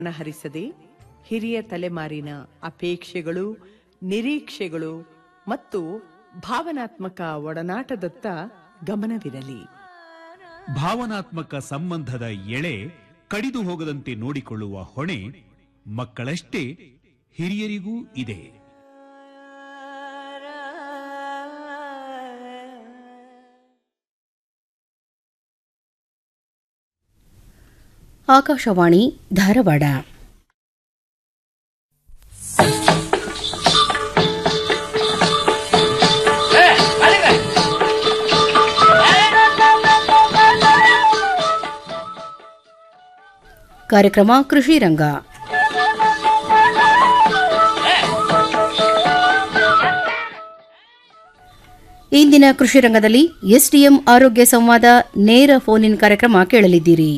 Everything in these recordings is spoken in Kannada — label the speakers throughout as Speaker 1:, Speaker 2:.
Speaker 1: ಹರಿಸದೆ ಹಿರಿಯ ತಲೆಮಾರಿನ ಅಪೇಕ್ಷೆಗಳು ನಿರೀಕ್ಷೆಗಳು ಮತ್ತು ಭಾವನಾತ್ಮಕ ಒಡನಾಟದತ್ತ ಗಮನವಿರಲಿ
Speaker 2: ಭಾವನಾತ್ಮಕ ಸಂಬಂಧದ ಎಳೆ ಕಡಿದು ಹೋಗದಂತೆ ನೋಡಿಕೊಳ್ಳುವ ಹೊಣೆ ಮಕ್ಕಳಷ್ಟೇ ಹಿರಿಯರಿಗೂ ಇದೆ
Speaker 3: ಆಕಾಶವಾಣಿ ಧಾರವಾಡ ಕಾರ್ಯಕ್ರಮ ಕೃಷಿ ರಂಗ ಇಂದಿನ ಕೃಷಿ ರಂಗದಲ್ಲಿ ಎಸ್ಡಿಎಂ ಆರೋಗ್ಯ ಸಂವಾದ ನೇರ ಫೋನ್ ಇನ್ ಕಾರ್ಯಕ್ರಮ ಕೇಳಲಿದ್ದೀರಿ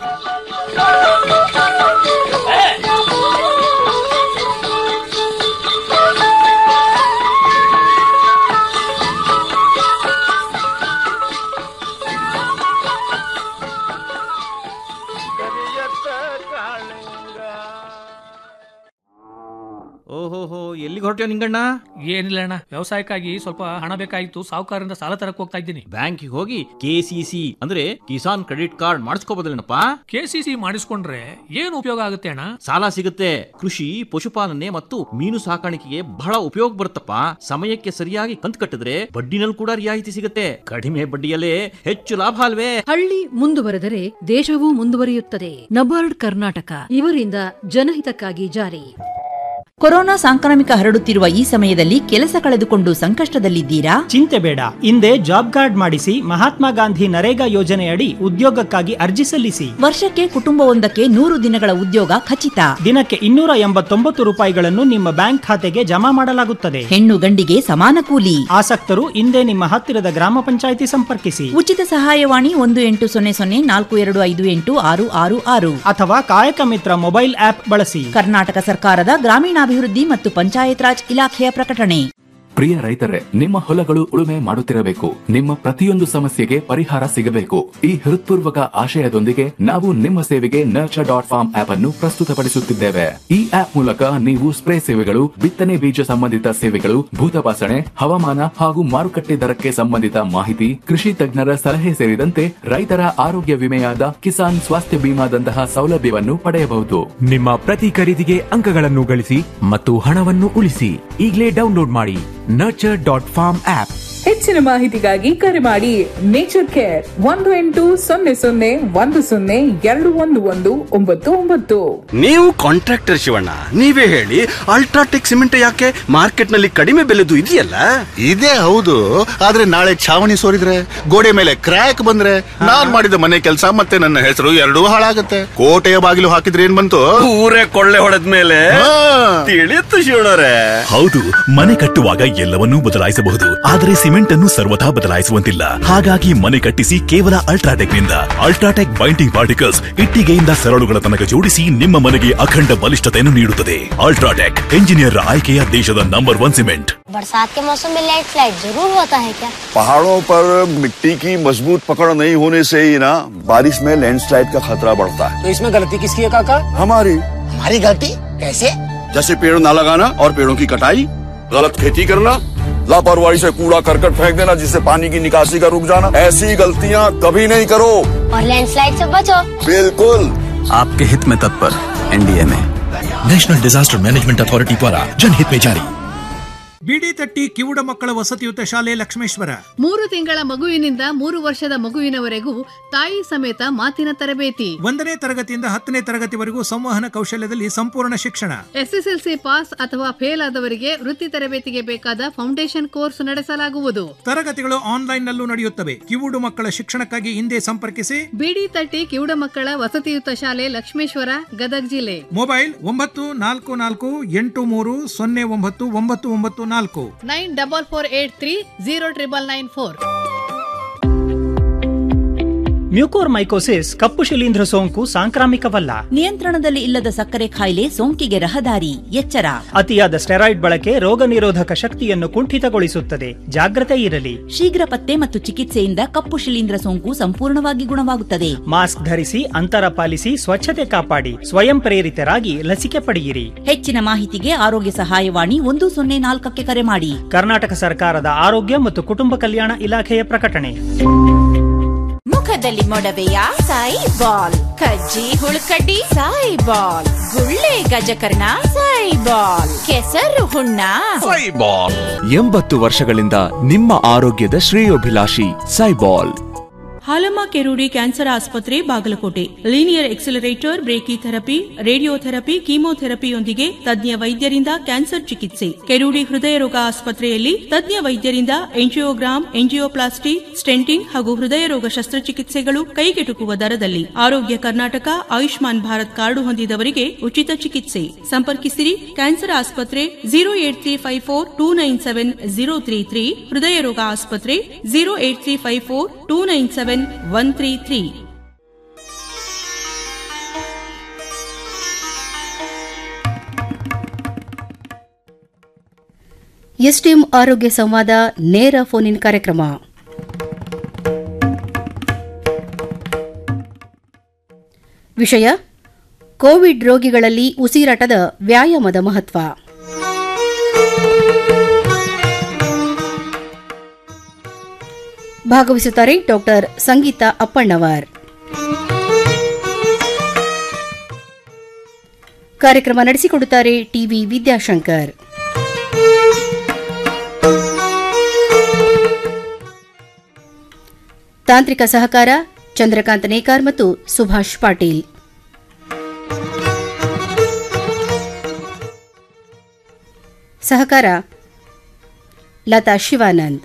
Speaker 4: ಓಹೋಹೋ ಎಲ್ಲಿಗೆ ಹೊರಟ್ಯೋ ನಿಂಗಣ್ಣ
Speaker 5: ಏನಿಲ್ಲ ಅಣ್ಣ ವ್ಯವಸಾಯಕ್ಕಾಗಿ ಸ್ವಲ್ಪ ಹಣ ಬೇಕಾಗಿತ್ತು ಸಾಹುಕಾರರಿಂದ ಸಾಲ ತರಕ್ ಹೋಗ್ತಾ ಇದ್ದೀನಿ
Speaker 4: ಬ್ಯಾಂಕಿಗೆ ಹೋಗಿ ಕೆ ಸಿ ಸಿ ಅಂದ್ರೆ ಕಿಸಾನ್ ಕ್ರೆಡಿಟ್ ಕಾರ್ಡ್ ಮಾಡಿಸ್ಕೋಬೋದಲ್ಲೇನಪ್ಪ
Speaker 5: ಕೆ ಸಿ ಸಿ ಮಾಡಿಸ್ಕೊಂಡ್ರೆ ಏನು ಉಪಯೋಗ ಆಗುತ್ತೆ ಅಣ್ಣ
Speaker 4: ಸಾಲ ಸಿಗುತ್ತೆ ಕೃಷಿ ಪಶುಪಾಲನೆ ಮತ್ತು ಮೀನು ಸಾಕಾಣಿಕೆಗೆ ಬಹಳ ಉಪಯೋಗ ಬರುತ್ತಪ್ಪ ಸಮಯಕ್ಕೆ ಸರಿಯಾಗಿ ಕಂತು ಕಟ್ಟಿದ್ರೆ ಬಡ್ಡಿನಲ್ಲಿ ಕೂಡ ರಿಯಾಯಿತಿ ಸಿಗುತ್ತೆ ಕಡಿಮೆ ಬಡ್ಡಿಯಲ್ಲೇ ಹೆಚ್ಚು ಲಾಭ ಅಲ್ವೇ
Speaker 6: ಹಳ್ಳಿ ಮುಂದುವರೆದರೆ ದೇಶವೂ ಮುಂದುವರಿಯುತ್ತದೆ ನಬಾರ್ಡ್ ಕರ್ನಾಟಕ ಇವರಿಂದ ಜನಹಿತಕ್ಕಾಗಿ ಜಾರಿ
Speaker 7: ಕೊರೋನಾ ಸಾಂಕ್ರಾಮಿಕ ಹರಡುತ್ತಿರುವ ಈ ಸಮಯದಲ್ಲಿ ಕೆಲಸ ಕಳೆದುಕೊಂಡು ಸಂಕಷ್ಟದಲ್ಲಿದ್ದೀರಾ
Speaker 8: ಚಿಂತೆ ಬೇಡ ಹಿಂದೆ ಜಾಬ್ ಕಾರ್ಡ್ ಮಾಡಿಸಿ ಮಹಾತ್ಮ ಗಾಂಧಿ ನರೇಗಾ ಯೋಜನೆಯಡಿ ಉದ್ಯೋಗಕ್ಕಾಗಿ ಅರ್ಜಿ ಸಲ್ಲಿಸಿ
Speaker 7: ವರ್ಷಕ್ಕೆ ಕುಟುಂಬವೊಂದಕ್ಕೆ ನೂರು ದಿನಗಳ ಉದ್ಯೋಗ ಖಚಿತ
Speaker 8: ದಿನಕ್ಕೆ ಇನ್ನೂರ ಎಂಬತ್ತೊಂಬತ್ತು ರೂಪಾಯಿಗಳನ್ನು ನಿಮ್ಮ ಬ್ಯಾಂಕ್ ಖಾತೆಗೆ ಜಮಾ ಮಾಡಲಾಗುತ್ತದೆ
Speaker 7: ಹೆಣ್ಣು ಗಂಡಿಗೆ ಸಮಾನ ಕೂಲಿ
Speaker 8: ಆಸಕ್ತರು ಹಿಂದೆ ನಿಮ್ಮ ಹತ್ತಿರದ ಗ್ರಾಮ ಪಂಚಾಯಿತಿ ಸಂಪರ್ಕಿಸಿ
Speaker 7: ಉಚಿತ ಸಹಾಯವಾಣಿ ಒಂದು ಎಂಟು ಸೊನ್ನೆ ಸೊನ್ನೆ ನಾಲ್ಕು ಎರಡು ಐದು ಎಂಟು ಆರು ಆರು ಆರು
Speaker 8: ಅಥವಾ ಕಾಯಕ ಮಿತ್ರ ಮೊಬೈಲ್ ಆಪ್ ಬಳಸಿ
Speaker 7: ಕರ್ನಾಟಕ ಸರ್ಕಾರದ ಗ್ರಾಮೀಣಾಭಿವೃದ್ಧಿ ಮತ್ತು ಪಂಚಾಯತ್ ರಾಜ್ ಇಲಾಖೆಯ ಪ್ರಕಟಣೆ
Speaker 9: ಪ್ರಿಯ ರೈತರೇ ನಿಮ್ಮ ಹೊಲಗಳು ಉಳುಮೆ ಮಾಡುತ್ತಿರಬೇಕು ನಿಮ್ಮ ಪ್ರತಿಯೊಂದು ಸಮಸ್ಯೆಗೆ ಪರಿಹಾರ ಸಿಗಬೇಕು ಈ ಹೃತ್ಪೂರ್ವಕ ಆಶಯದೊಂದಿಗೆ ನಾವು ನಿಮ್ಮ ಸೇವೆಗೆ ನರ್ಚರ್ ಡಾಟ್ ಫಾರ್ಮ್ ಆಪ್ ಅನ್ನು ಪ್ರಸ್ತುತಪಡಿಸುತ್ತಿದ್ದೇವೆ ಈ ಆಪ್ ಮೂಲಕ ನೀವು ಸ್ಪ್ರೇ ಸೇವೆಗಳು ಬಿತ್ತನೆ ಬೀಜ ಸಂಬಂಧಿತ ಸೇವೆಗಳು ಭೂತಪಾಸಣೆ ಹವಾಮಾನ ಹಾಗೂ ಮಾರುಕಟ್ಟೆ ದರಕ್ಕೆ ಸಂಬಂಧಿತ ಮಾಹಿತಿ ಕೃಷಿ ತಜ್ಞರ ಸಲಹೆ ಸೇರಿದಂತೆ ರೈತರ ಆರೋಗ್ಯ ವಿಮೆಯಾದ ಕಿಸಾನ್ ಸ್ವಾಸ್ಥ್ಯ ಬಿಮಾದಂತಹ ಸೌಲಭ್ಯವನ್ನು ಪಡೆಯಬಹುದು
Speaker 10: ನಿಮ್ಮ ಪ್ರತಿ ಖರೀದಿಗೆ ಅಂಕಗಳನ್ನು ಗಳಿಸಿ ಮತ್ತು ಹಣವನ್ನು ಉಳಿಸಿ ಈಗಲೇ ಡೌನ್ಲೋಡ್ ಮಾಡಿ ನರ್ಚರ್ ಡಾಟ್ ಫಾರ್ಮ್ ಆಪ್
Speaker 11: ಹೆಚ್ಚಿನ ಮಾಹಿತಿಗಾಗಿ ಕರೆ ಮಾಡಿ ನೇಚರ್ ಕೇರ್ ಒಂದು ಎಂಟು ಸೊನ್ನೆ ಸೊನ್ನೆ ಒಂದು ಸೊನ್ನೆ ಎರಡು ಒಂದು ಒಂದು ಒಂಬತ್ತು ಒಂಬತ್ತು
Speaker 12: ನೀವು ಕಾಂಟ್ರಾಕ್ಟರ್ ಶಿವಣ್ಣ ನೀವೇ ಹೇಳಿ ಅಲ್ಟ್ರಾಟೆಕ್ ಸಿಮೆಂಟ್ ಯಾಕೆ ಮಾರ್ಕೆಟ್ ನಲ್ಲಿ ಕಡಿಮೆ ಬೆಲೆದು ಇದೆಯಲ್ಲ
Speaker 13: ಇದೇ ಹೌದು ಆದ್ರೆ ನಾಳೆ ಛಾವಣಿ ಸೋರಿದ್ರೆ ಗೋಡೆ ಮೇಲೆ ಕ್ರ್ಯಾಕ್ ಬಂದ್ರೆ ನಾನ್ ಮಾಡಿದ ಮನೆ ಕೆಲಸ ಮತ್ತೆ ನನ್ನ ಹೆಸರು ಎರಡೂ ಹಾಳಾಗತ್ತೆ ಕೋಟೆಯ ಬಾಗಿಲು ಹಾಕಿದ್ರೆ ಏನ್ ಬಂತು
Speaker 12: ಊರೇ ಕೊಳ್ಳೆ ಹೊಡೆದ ಮೇಲೆ ತಿಳಿಯುತ್ತು ಶಿವಣ್ಣರೇ
Speaker 14: ಹೌದು ಮನೆ ಕಟ್ಟುವಾಗ ಎಲ್ಲವನ್ನೂ ಬದಲಾಯಿಸಬಹುದು ಆದರೆ ಸಿಮೆಂಟ್ ಅನ್ನು ಸರ್ವಥಾ ಬದಲಾಯಿಸುವಂತಿಲ್ಲ ಹಾಗಾಗಿ ಮನೆ ಕಟ್ಟಿಸಿ ಕೇವಲ ಅಲ್ಟ್ರಾಟೆಕ್ ನಿಂದ ಅಲ್ಟ್ರಾಟೆಕ್ ಬೈಂಡಿಂಗ್ ಪಾರ್ಟಿಕಲ್ಸ್ ಇಟ್ಟಿಗೆಯಿಂದ ಸರಳುಗಳ ತನಕ ಜೋಡಿಸಿ ನಿಮ್ಮ ಮನೆಗೆ ಅಖಂಡ ಬಲಿಷ್ಠತೆಯನ್ನು ನೀಡುತ್ತದೆ ಅಲ್ಟ್ರಾಟೆಕ್ ಎಂಜಿನಿಯರ್ ಆಯ್ಕೆಯ ದೇಶದ ನಂಬರ್ ಒನ್ ಸಿಮೆಂಟ್
Speaker 15: बरसात के मौसम में लेट फ्लाइट जरूर होता है क्या
Speaker 16: पहाड़ों पर मिट्टी की मजबूत पकड़ नहीं होने से ही ना बारिश में लैंडस्लाइड का खतरा बढ़ता है
Speaker 17: तो इसमें गलती किसकी है काका
Speaker 16: हमारी
Speaker 17: हमारी गलती कैसे
Speaker 16: जैसे पेड़ ना लगाना और पेड़ों की कटाई गलत खेती करना लापरवाही से कूड़ा करकट फेंक देना जिससे पानी की निकासी का रुक जाना ऐसी गलतियाँ कभी नहीं करो
Speaker 15: और लैंडस्लाइड से बचो
Speaker 16: बिल्कुल
Speaker 18: आपके हित में तत्पर एनडीए में नेशनल डिजास्टर मैनेजमेंट अथॉरिटी द्वारा जनहित में जारी
Speaker 19: ಬಿಡಿ ತಟ್ಟಿ ಕಿವುಡ ಮಕ್ಕಳ ವಸತಿಯುತ ಶಾಲೆ ಲಕ್ಷ್ಮೇಶ್ವರ
Speaker 6: ಮೂರು ತಿಂಗಳ ಮಗುವಿನಿಂದ ಮೂರು ವರ್ಷದ ಮಗುವಿನವರೆಗೂ ತಾಯಿ ಸಮೇತ ಮಾತಿನ ತರಬೇತಿ
Speaker 19: ಒಂದನೇ ತರಗತಿಯಿಂದ ಹತ್ತನೇ ತರಗತಿವರೆಗೂ ಸಂವಹನ ಕೌಶಲ್ಯದಲ್ಲಿ ಸಂಪೂರ್ಣ ಶಿಕ್ಷಣ
Speaker 6: ಎಸ್ಎಸ್ಎಲ್ಸಿ ಪಾಸ್ ಅಥವಾ ಫೇಲ್ ಆದವರಿಗೆ ವೃತ್ತಿ ತರಬೇತಿಗೆ ಬೇಕಾದ ಫೌಂಡೇಶನ್ ಕೋರ್ಸ್ ನಡೆಸಲಾಗುವುದು
Speaker 19: ತರಗತಿಗಳು ಆನ್ಲೈನ್ ನಲ್ಲೂ ನಡೆಯುತ್ತವೆ ಕಿವುಡು ಮಕ್ಕಳ ಶಿಕ್ಷಣಕ್ಕಾಗಿ ಹಿಂದೆ ಸಂಪರ್ಕಿಸಿ
Speaker 6: ಬಿಡಿ ತಟ್ಟಿ ಕಿವುಡ ಮಕ್ಕಳ ವಸತಿಯುತ ಶಾಲೆ ಲಕ್ಷ್ಮೇಶ್ವರ ಗದಗ್ ಜಿಲ್ಲೆ
Speaker 19: ಮೊಬೈಲ್ ಒಂಬತ್ತು ನಾಲ್ಕು ನಾಲ್ಕು ಎಂಟು ಮೂರು ಸೊನ್ನೆ ಒಂಬತ್ತು ಒಂಬತ್ತು ಒಂಬತ್ತು ನಾಲ್ಕು
Speaker 6: nine double four eight three zero triple nine four
Speaker 8: mucormycosis ಕಪ್ಪು ಶಿಲೀಂಧ್ರ ಸೋಂಕು ಸಾಂಕ್ರಾಮಿಕವಲ್ಲ
Speaker 7: ನಿಯಂತ್ರಣದಲ್ಲಿ ಇಲ್ಲದ ಸಕ್ಕರೆ ಕಾಯಿಲೆ ಸೋಂಕಿಗೆ ರಹದಾರಿ ಎಚ್ಚರ
Speaker 8: ಅತಿಯಾದ ಸ್ಟೆರಾಯ್ಡ್ ಬಳಕೆ ರೋಗ ನಿರೋಧಕ ಶಕ್ತಿಯನ್ನು ಕುಂಠಿತಗೊಳಿಸುತ್ತದೆ ಜಾಗ್ರತೆ ಇರಲಿ
Speaker 7: ಶೀಘ್ರ ಪತ್ತೆ ಮತ್ತು ಚಿಕಿತ್ಸೆಯಿಂದ ಕಪ್ಪು ಶಿಲೀಂಧ್ರ ಸೋಂಕು ಸಂಪೂರ್ಣವಾಗಿ ಗುಣವಾಗುತ್ತದೆ
Speaker 8: ಮಾಸ್ಕ್ ಧರಿಸಿ ಅಂತರ ಪಾಲಿಸಿ ಸ್ವಚ್ಛತೆ ಕಾಪಾಡಿ ಸ್ವಯಂ ಪ್ರೇರಿತರಾಗಿ ಲಸಿಕೆ ಪಡೆಯಿರಿ
Speaker 7: ಹೆಚ್ಚಿನ ಮಾಹಿತಿಗೆ ಆರೋಗ್ಯ ಸಹಾಯವಾಣಿ ಒಂದು ಸೊನ್ನೆ ನಾಲ್ಕಕ್ಕೆ ಕರೆ ಮಾಡಿ
Speaker 8: ಕರ್ನಾಟಕ ಸರ್ಕಾರದ ಆರೋಗ್ಯ ಮತ್ತು ಕುಟುಂಬ ಕಲ್ಯಾಣ ಇಲಾಖೆಯ ಪ್ರಕಟಣೆ
Speaker 20: ಮುಖದಲ್ಲಿ ಮೊಡವೆಯ ಸಾಯಿ ಬಾಲ್ ಕಜ್ಜಿ ಹುಳುಕಡ್ಡಿ ಸಾಯಿ ಬಾಲ್ ಗುಳ್ಳೆ ಗಜಕರ್ಣ ಸಾಯಿ ಬಾಲ್ ಕೆಸರು ಹುಣ್ಣ
Speaker 10: ಎಂಬತ್ತು ವರ್ಷಗಳಿಂದ ನಿಮ್ಮ ಆರೋಗ್ಯದ ಶ್ರೇಯೋಭಿಲಾಷಿ ಸೈಬಾಲ್
Speaker 21: ಹಾಲಮ್ಮ ಕೆರೂಡಿ ಕ್ಯಾನ್ಸರ್ ಆಸ್ಪತ್ರೆ Bagalkot linear accelerator brachytherapy radiotherapy ಕೀಮೋಥೆರಪಿಯೊಂದಿಗೆ ತಜ್ಞ ವೈದ್ಯರಿಂದ ಕ್ಯಾನ್ಸರ್ ಚಿಕಿತ್ಸೆ ಕೆರೂಡಿ ಹೃದಯ ರೋಗ ಆಸ್ಪತ್ರೆಯಲ್ಲಿ ತಜ್ಞ ವೈದ್ಯರಿಂದ ಎಂಜಿಯೋಗ್ರಾಮ್ ಎಂಜಿಯೋಪ್ಲಾಸ್ಟಿ ಸ್ಟೆಂಟಿಂಗ್ ಹಾಗೂ ಹೃದಯ ರೋಗ ಶಸ್ತ್ರಚಿಕಿತ್ಸೆಗಳು ಕೈಗೆಟುಕುವ ದರದಲ್ಲಿ ಆರೋಗ್ಯ ಕರ್ನಾಟಕ ಆಯುಷ್ಮಾನ್ ಭಾರತ್ ಕಾರ್ಡು ಹೊಂದಿದವರಿಗೆ ಉಚಿತ ಚಿಕಿತ್ಸೆ ಸಂಪರ್ಕಿಸಿರಿ ಕ್ಯಾನ್ಸರ್ ಆಸ್ಪತ್ರೆ zero eight three five four two nine seven zero three three ಹೃದಯ ರೋಗ ಆಸ್ಪತ್ರೆ zero eight three five four two nine seven one three three
Speaker 3: STM ಆರೋಗ್ಯ ಸಂವಾದ ನೇರ ಫೋನ್ ಇನ್ ಕಾರ್ಯಕ್ರಮ ವಿಷಯ ಕೋವಿಡ್ ರೋಗಿಗಳಲ್ಲಿ ಉಸಿರಾಟದ ವ್ಯಾಯಾಮದ ಮಹತ್ವ ಭಾಗವಹಿಸುತ್ತಾರೆ ಡಾಕ್ಟರ್ ಸಂಗೀತಾ ಅಪ್ಪಣ್ಣವರ್ ಕಾರ್ಯಕ್ರಮ ನಡೆಸಿಕೊಡುತ್ತಾರೆ ಟಿವಿ ವಿದ್ಯಾಶಂಕರ್ ತಾಂತ್ರಿಕ ಸಹಕಾರ ಚಂದ್ರಕಾಂತ್ ನೇಕಾರ್ ಮತ್ತು ಸುಭಾಷ್ ಪಾಟೀಲ್ ಸಹಕಾರ ಲತಾ ಶಿವಾನಂದ್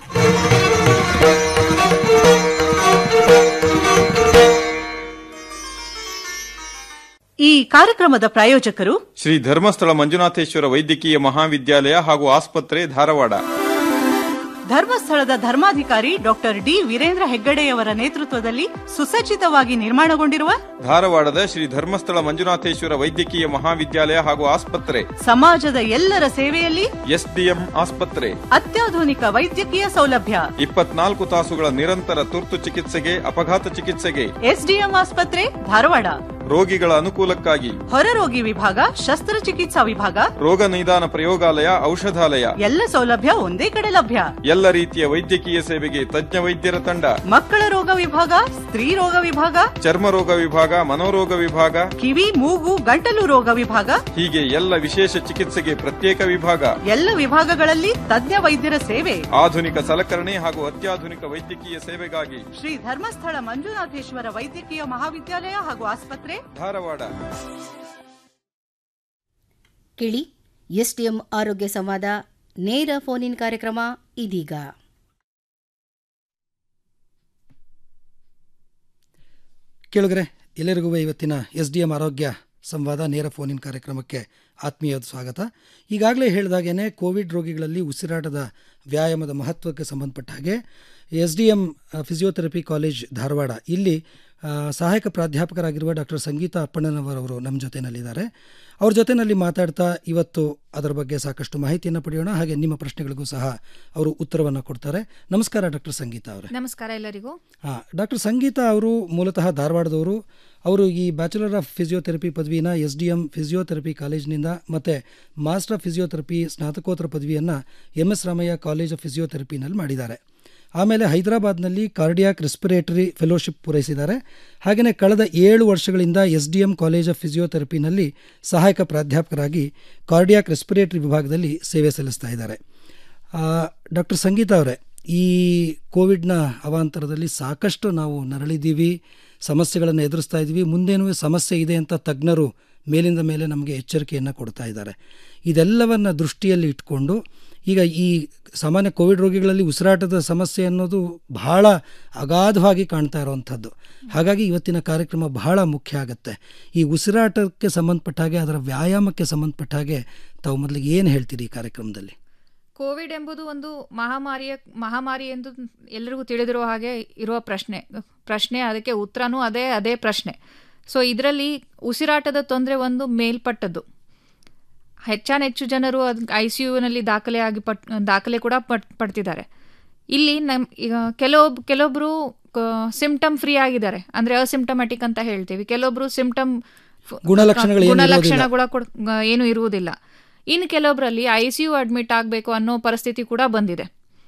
Speaker 1: ಈ ಕಾರ್ಯಕ್ರಮದ ಪ್ರಾಯೋಜಕರು
Speaker 22: ಶ್ರೀ ಧರ್ಮಸ್ಥಳ ಮಂಜುನಾಥೇಶ್ವರ ವೈದ್ಯಕೀಯ ಮಹಾವಿದ್ಯಾಲಯ ಹಾಗೂ ಆಸ್ಪತ್ರೆ ಧಾರವಾಡ
Speaker 1: ಧರ್ಮಸ್ಥಳದ ಧರ್ಮಾಧಿಕಾರಿ ಡಾಕ್ಟರ್ ಡಿ ವೀರೇಂದ್ರ ಹೆಗ್ಗಡೆಯವರ ನೇತೃತ್ವದಲ್ಲಿ ಸುಸಜ್ಜಿತವಾಗಿ ನಿರ್ಮಾಣಗೊಂಡಿರುವ
Speaker 22: ಧಾರವಾಡದ ಶ್ರೀ ಧರ್ಮಸ್ಥಳ ಮಂಜುನಾಥೇಶ್ವರ ವೈದ್ಯಕೀಯ ಮಹಾವಿದ್ಯಾಲಯ ಹಾಗೂ ಆಸ್ಪತ್ರೆ
Speaker 1: ಸಮಾಜದ ಎಲ್ಲರ ಸೇವೆಯಲ್ಲಿ
Speaker 22: ಎಸ್ಡಿಎಂ ಆಸ್ಪತ್ರೆ
Speaker 1: ಅತ್ಯಾಧುನಿಕ ವೈದ್ಯಕೀಯ ಸೌಲಭ್ಯ
Speaker 22: ಇಪ್ಪತ್ನಾಲ್ಕು ತಾಸುಗಳ ನಿರಂತರ ತುರ್ತು ಚಿಕಿತ್ಸೆಗೆ ಅಪಘಾತ ಚಿಕಿತ್ಸೆಗೆ
Speaker 1: ಎಸ್ಡಿಎಂ ಆಸ್ಪತ್ರೆ ಧಾರವಾಡ
Speaker 22: ರೋಗಿಗಳ ಅನುಕೂಲಕ್ಕಾಗಿ
Speaker 1: ಹೊರರೋಗಿ ವಿಭಾಗ ಶಸ್ತ್ರಚಿಕಿತ್ಸಾ ವಿಭಾಗ
Speaker 22: ರೋಗ ನಿದಾನ ಪ್ರಯೋಗಾಲಯ ಔಷಧಾಲಯ
Speaker 1: ಎಲ್ಲ ಸೌಲಭ್ಯ ಒಂದೇ ಕಡೆ ಲಭ್ಯ
Speaker 22: ಎಲ್ಲ ರೀತಿಯ ವೈದ್ಯಕೀಯ ಸೇವೆಗೆ ತಜ್ಞ ವೈದ್ಯರ ತಂಡ
Speaker 1: ಮಕ್ಕಳ ರೋಗ ವಿಭಾಗ ಸ್ತ್ರೀ ರೋಗ ವಿಭಾಗ
Speaker 22: ಚರ್ಮ ರೋಗ ವಿಭಾಗ ಮನೋರೋಗ ವಿಭಾಗ
Speaker 1: ಕಿವಿ ಮೂಗು ಗಂಟಲು ರೋಗ ವಿಭಾಗ
Speaker 22: ಹೀಗೆ ಎಲ್ಲ ವಿಶೇಷ ಚಿಕಿತ್ಸೆಗೆ ಪ್ರತ್ಯೇಕ ವಿಭಾಗ
Speaker 1: ಎಲ್ಲ ವಿಭಾಗಗಳಲ್ಲಿ ತಜ್ಞ ವೈದ್ಯರ ಸೇವೆ
Speaker 22: ಆಧುನಿಕ ಸಲಕರಣೆ ಹಾಗೂ ಅತ್ಯಾಧುನಿಕ ವೈದ್ಯಕೀಯ ಸೇವೆಗಾಗಿ
Speaker 1: ಶ್ರೀ ಧರ್ಮಸ್ಥಳ ಮಂಜುನಾಥೇಶ್ವರ ವೈದ್ಯಕೀಯ ಮಹಾವಿದ್ಯಾಲಯ ಹಾಗೂ ಆಸ್ಪತ್ರೆ
Speaker 22: ಧಾರವಾಡ
Speaker 3: ಕೇಳಿ ಎಸ್ಟಿಎಂ ಆರೋಗ್ಯ ಸಂವಾದ ನೇರ ಫೋನ್ ಇನ್ ಕಾರ್ಯಕ್ರಮ ಇದೀಗ
Speaker 23: ಕೇಳಿದ್ರೆ ಎಲ್ಲರಿಗೂ ಇವತ್ತಿನ ಎಸ್ ಡಿ ಎಂ ಆರೋಗ್ಯ ಸಂವಾದ ನೇರ ಫೋನ್ ಇನ್ ಕಾರ್ಯಕ್ರಮಕ್ಕೆ ಆತ್ಮೀಯವಾದ ಸ್ವಾಗತ ಈಗಾಗಲೇ ಹೇಳಿದಾಗೇ ಕೋವಿಡ್ ರೋಗಿಗಳಲ್ಲಿ ಉಸಿರಾಟದ ವ್ಯಾಯಾಮದ ಮಹತ್ವಕ್ಕೆ ಸಂಬಂಧಪಟ್ಟ ಹಾಗೆ S D M physiotherapy college Dharwad ಇಲ್ಲಿ ಆ, ಸಹಾಯಕ ಪ್ರಾಧ್ಯಾಪಕರಾಗಿರುವ ಡಾಕ್ಟರ್ ಸಂಗೀತಾ ಅಪ್ಪಣ್ಣನವರವರು ನಮ್ಮ ಜೊತೆಯಲ್ಲಿದ್ದಾರೆ ಅವ್ರ ಜೊತೆಯಲ್ಲಿ ಮಾತಾಡ್ತಾ ಇವತ್ತು ಅದರ ಬಗ್ಗೆ ಸಾಕಷ್ಟು ಮಾಹಿತಿಯನ್ನು ಪಡೆಯೋಣ ಹಾಗೆ ನಿಮ್ಮ ಪ್ರಶ್ನೆಗಳಿಗೂ ಸಹ ಅವರು ಉತ್ತರವನ್ನು ಕೊಡ್ತಾರೆ ನಮಸ್ಕಾರ ಡಾಕ್ಟರ್ ಸಂಗೀತಾ ಅವರೇ
Speaker 24: ನಮಸ್ಕಾರ ಎಲ್ಲರಿಗೂ
Speaker 23: ಹಾಂ ಡಾಕ್ಟರ್ ಸಂಗೀತಾ ಅವರು ಮೂಲತಃ ಧಾರವಾಡದವರು ಅವರು ಈ ಬ್ಯಾಚುಲರ್ ಆಫ್ ಫಿಸಿಯೋಥೆರಪಿ ಪದವಿನ ಎಸ್ ಡಿ ಎಂ ಫಿಸಿಯೋಥೆರಪಿ ಕಾಲೇಜಿನಿಂದ ಮತ್ತು ಮಾಸ್ಟರ್ ಆಫ್ ಫಿಸಿಯೋಥೆರಪಿ ಸ್ನಾತಕೋತ್ತರ ಪದವಿಯನ್ನು M S Ramaiah college of ಫಿಸಿಯೋಥೆರಪಿನಲ್ಲಿ ಮಾಡಿದ್ದಾರೆ ಆಮೇಲೆ ಹೈದರಾಬಾದ್ನಲ್ಲಿ ಕಾರ್ಡಿಯಾಕ್ ರೆಸ್ಪಿರೇಟರಿ ಫೆಲೋಶಿಪ್ ಪೂರೈಸಿದ್ದಾರೆ ಹಾಗೆಯೇ ಕಳೆದ ಏಳು ವರ್ಷಗಳಿಂದ S D M college of ಫಿಸಿಯೋಥೆರಪಿನಲ್ಲಿ ಸಹಾಯಕ ಪ್ರಾಧ್ಯಾಪಕರಾಗಿ ಕಾರ್ಡಿಯಾಕ್ ರೆಸ್ಪಿರೇಟರಿ ವಿಭಾಗದಲ್ಲಿ ಸೇವೆ ಸಲ್ಲಿಸ್ತಾ ಇದ್ದಾರೆ ಡಾಕ್ಟರ್ ಸಂಗೀತಾ ಅವರೇ ಈ ಕೋವಿಡ್ನ ಅವಾಂತರದಲ್ಲಿ ಸಾಕಷ್ಟು ನಾವು ನರಳಿದ್ದೀವಿ ಸಮಸ್ಯೆಗಳನ್ನು ಎದುರಿಸ್ತಾ ಇದ್ದೀವಿ ಮುಂದೇನೂ ಸಮಸ್ಯೆ ಇದೆ ಅಂತ ತಜ್ಞರು ಮೇಲಿಂದ ಮೇಲೆ ನಮಗೆ ಎಚ್ಚರಿಕೆಯನ್ನು ಕೊಡ್ತಾ ಇದ್ದಾರೆ ಇದೆಲ್ಲವನ್ನು ದೃಷ್ಟಿಯಲ್ಲಿ ಇಟ್ಕೊಂಡು ಈಗ ಈ ಸಾಮಾನ್ಯ ಕೋವಿಡ್ ರೋಗಿಗಳಲ್ಲಿ ಉಸಿರಾಟದ ಸಮಸ್ಯೆ ಅನ್ನೋದು ಬಹಳ ಅಗಾಧವಾಗಿ ಕಾಣ್ತಾ ಇರುವಂಥದ್ದು ಹಾಗಾಗಿ ಇವತ್ತಿನ ಕಾರ್ಯಕ್ರಮ ಬಹಳ ಮುಖ್ಯ ಆಗುತ್ತೆ ಈ ಉಸಿರಾಟಕ್ಕೆ ಸಂಬಂಧಪಟ್ಟ ಹಾಗೆ ಅದರ ವ್ಯಾಯಾಮಕ್ಕೆ ಸಂಬಂಧಪಟ್ಟ ಹಾಗೆ ತಾವು ಮೊದಲಿಗೆ ಏನು ಹೇಳ್ತೀರಿ ಈ ಕಾರ್ಯಕ್ರಮದಲ್ಲಿ
Speaker 2: ಕೋವಿಡ್ ಎಂಬುದು ಒಂದು ಮಹಾಮಾರಿಯ ಮಹಾಮಾರಿ ಎಂದು ಎಲ್ಲರಿಗೂ ತಿಳಿದಿರುವ ಹಾಗೆ ಇರುವ ಪ್ರಶ್ನೆ ಪ್ರಶ್ನೆ ಅದಕ್ಕೆ ಉತ್ತರನೂ ಅದೇ ಅದೇ ಪ್ರಶ್ನೆ ಸೊ ಇದರಲ್ಲಿ ಉಸಿರಾಟದ ತೊಂದರೆ ಒಂದು ಮೇಲ್ಪಟ್ಟದ್ದು ಹೆಚ್ಚಾನೆಚ್ಚು ಜನರು ಐ ಸಿ ಯುನಲ್ಲಿ ದಾಖಲೆ ಆಗಿ ಪಟ್ ದಾಖಲೆ ಕೂಡ ಪಟ್ ಪಡ್ತಿದ್ದಾರೆ ಇಲ್ಲಿ ನಮ್ ಈಗ ಕೆಲವೊಬ್ ಕೆಲವೊಬ್ರು ಸಿಂಪ್ಟಮ್ ಫ್ರೀ ಆಗಿದ್ದಾರೆ ಅಂದ್ರೆ ಅಸಿಂಪ್ಟಮ್ಯಾಟಿಕ್ ಅಂತ ಹೇಳ್ತೀವಿ ಕೆಲವೊಬ್ರು ಸಿಂಪ್ಟಮ್
Speaker 23: ಗುಣಲಕ್ಷಣಗಳು ಏನು
Speaker 2: ಗುಣಲಕ್ಷಣಗಳ ಕೂಡ ಏನು ಇರುವುದಿಲ್ಲ ಇನ್ನು ಕೆಲವೊಬ್ಬರಲ್ಲಿ ಐ ಸಿ ಯು ಅಡ್ಮಿಟ್ ಆಗಬೇಕು ಅನ್ನೋ ಪರಿಸ್ಥಿತಿ ಕೂಡ ಬಂದಿದೆ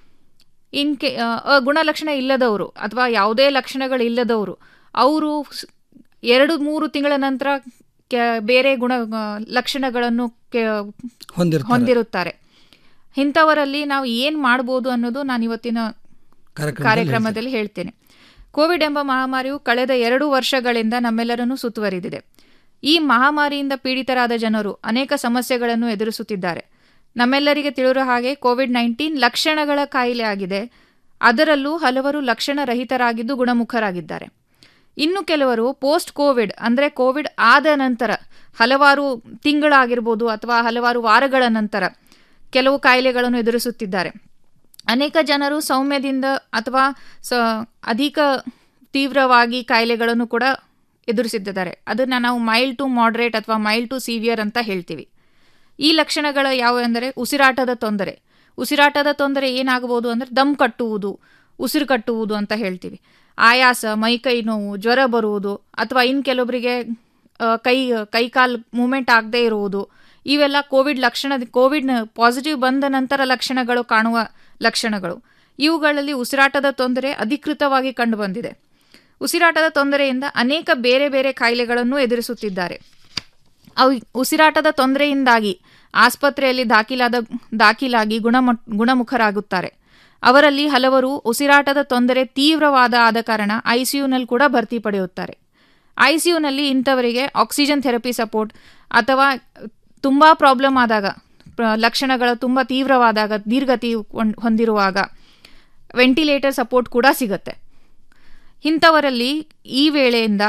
Speaker 2: ಇನ್ ಕೆ ಆ, ಗುಣಲಕ್ಷಣ ಇಲ್ಲದವರು ಅಥವಾ ಯಾವುದೇ ಲಕ್ಷಣಗಳು ಇಲ್ಲದವರು ಅವರು ಸ್- ಎರಡು ಮೂರು ತಿಂಗಳ ನಂತರ ಕೆ- ಬೇರೆ ಗುಣ ಆ, ಲಕ್ಷಣಗಳನ್ನು ಕೆ-
Speaker 23: ಹೊಂದಿರ್ತಾರೆ.
Speaker 2: ಹೊಂದಿರುತ್ತಾರೆ ಇಂಥವರಲ್ಲಿ ನಾವು ಏನು ಮಾಡ್ಬೋದು ಅನ್ನೋದು ನಾನು ಇವತ್ತಿನ
Speaker 23: ಕಾರ್ಯಕ್ರಮದಲ್ಲಿ
Speaker 2: ಕಾರ್ಯಕ್ರಮದಲ್ಲಿ ಹೇಳ್ತೇನೆ ಕೋವಿಡ್ ಎಂಬ ಮಹಾಮಾರಿಯು ಕಳೆದ ಎರಡು ವರ್ಷಗಳಿಂದ ನಮ್ಮೆಲ್ಲರನ್ನು ಸುತ್ತುವರಿದಿದೆ ಈ ಮಹಾಮಾರಿಯಿಂದ ಪೀಡಿತರಾದ ಜನರು ಅನೇಕ ಸಮಸ್ಯೆಗಳನ್ನು ಎದುರಿಸುತ್ತಿದ್ದಾರೆ ನಮ್ಮೆಲ್ಲರಿಗೆ ತಿಳಿರೋ ಹಾಗೆ ಕೋವಿಡ್ ನೈನ್ಟೀನ್ ಲಕ್ಷಣಗಳ ಕಾಯಿಲೆ ಆಗಿದೆ ಅದರಲ್ಲೂ ಹಲವರು ಲಕ್ಷಣ ರಹಿತರಾಗಿದ್ದು ಗುಣಮುಖರಾಗಿದ್ದಾರೆ ಇನ್ನು ಕೆಲವರು ಪೋಸ್ಟ್ ಕೋವಿಡ್ ಅಂದರೆ ಕೋವಿಡ್ ಆದ ನಂತರ ಹಲವಾರು ತಿಂಗಳಾಗಿರ್ಬೋದು ಅಥವಾ ಹಲವಾರು ವಾರಗಳ ನಂತರ ಕೆಲವು ಕಾಯಿಲೆಗಳನ್ನು ಎದುರಿಸುತ್ತಿದ್ದಾರೆ ಅನೇಕ ಜನರು ಸೌಮ್ಯದಿಂದ ಅಥವಾ ಸ ಅಧಿಕ ತೀವ್ರವಾಗಿ ಕಾಯಿಲೆಗಳನ್ನು ಕೂಡ ಎದುರಿಸಿದ್ದಾರೆ ಅದನ್ನು ನಾವು ಮೈಲ್ಡ್ ಟು ಮಾಡ್ರೇಟ್ ಅಥವಾ ಮೈಲ್ಡ್ ಟು ಸಿವಿಯರ್ ಅಂತ ಹೇಳ್ತೀವಿ ಈ ಲಕ್ಷಣಗಳು ಯಾವುವು ಎಂದರೆ ಉಸಿರಾಟದ ತೊಂದರೆ ಉಸಿರಾಟದ ತೊಂದರೆ ಏನಾಗಬಹುದು ಅಂದರೆ ದಮ್ ಕಟ್ಟುವುದು ಉಸಿರು ಕಟ್ಟುವುದು ಅಂತ ಹೇಳ್ತೀವಿ ಆಯಾಸ ಮೈಕೈ ನೋವು ಜ್ವರ ಬರುವುದು ಅಥವಾ ಇನ್ನು ಕೆಲವೊಬ್ಬರಿಗೆ ಆ, ಕೈ ಕೈ ಕಾಲು ಮೂಮೆಂಟ್ ಆಗದೇ ಇರುವುದು ಇವೆಲ್ಲ ಕೋವಿಡ್ ಲಕ್ಷಣ ಕೋವಿಡ್ ಪಾಸಿಟಿವ್ ಬಂದ ನಂತರ ಲಕ್ಷಣಗಳು ಕಾಣುವ ಲಕ್ಷಣಗಳು ಇವುಗಳಲ್ಲಿ ಉಸಿರಾಟದ ತೊಂದರೆ ಅಧಿಕೃತವಾಗಿ ಕಂಡುಬಂದಿದೆ ಉಸಿರಾಟದ ತೊಂದರೆಯಿಂದ ಅನೇಕ ಬೇರೆ ಬೇರೆ ಕಾಯಿಲೆಗಳನ್ನು ಎದುರಿಸುತ್ತಿದ್ದಾರೆ ಅವು ಉಸಿರಾಟದ ತೊಂದರೆಯಿಂದಾಗಿ ಆಸ್ಪತ್ರೆಯಲ್ಲಿ ದಾಖಲಾದ ದಾಖಲಾಗಿ ಗುಣಮ ಗುಣಮುಖರಾಗುತ್ತಾರೆ ಅವರಲ್ಲಿ ಹಲವರು ಉಸಿರಾಟದ ತೊಂದರೆ ತೀವ್ರವಾದ ಆದ ಕಾರಣ ಐಸಿಯುನಲ್ಲಿ ಕೂಡ ಭರ್ತಿ ಪಡೆಯುತ್ತಾರೆ ಐಸಿಯುನಲ್ಲಿ ಇಂಥವರಿಗೆ ಆಕ್ಸಿಜನ್ ಥೆರಪಿ ಸಪೋರ್ಟ್ ಅಥವಾ ತುಂಬ ಪ್ರಾಬ್ಲಮ್ ಆದಾಗ ಪ್ರ- ಲಕ್ಷಣಗಳು ತುಂಬ ತೀವ್ರವಾದಾಗ ದೀರ್ಘತಿ ಹೊಂದ್- ಹೊಂದಿರುವಾಗ ವೆಂಟಿಲೇಟರ್ ಸಪೋರ್ಟ್ ಕೂಡ ಸಿಗುತ್ತೆ ಇಂಥವರಲ್ಲಿ ಈ ವೇಳೆಯಿಂದ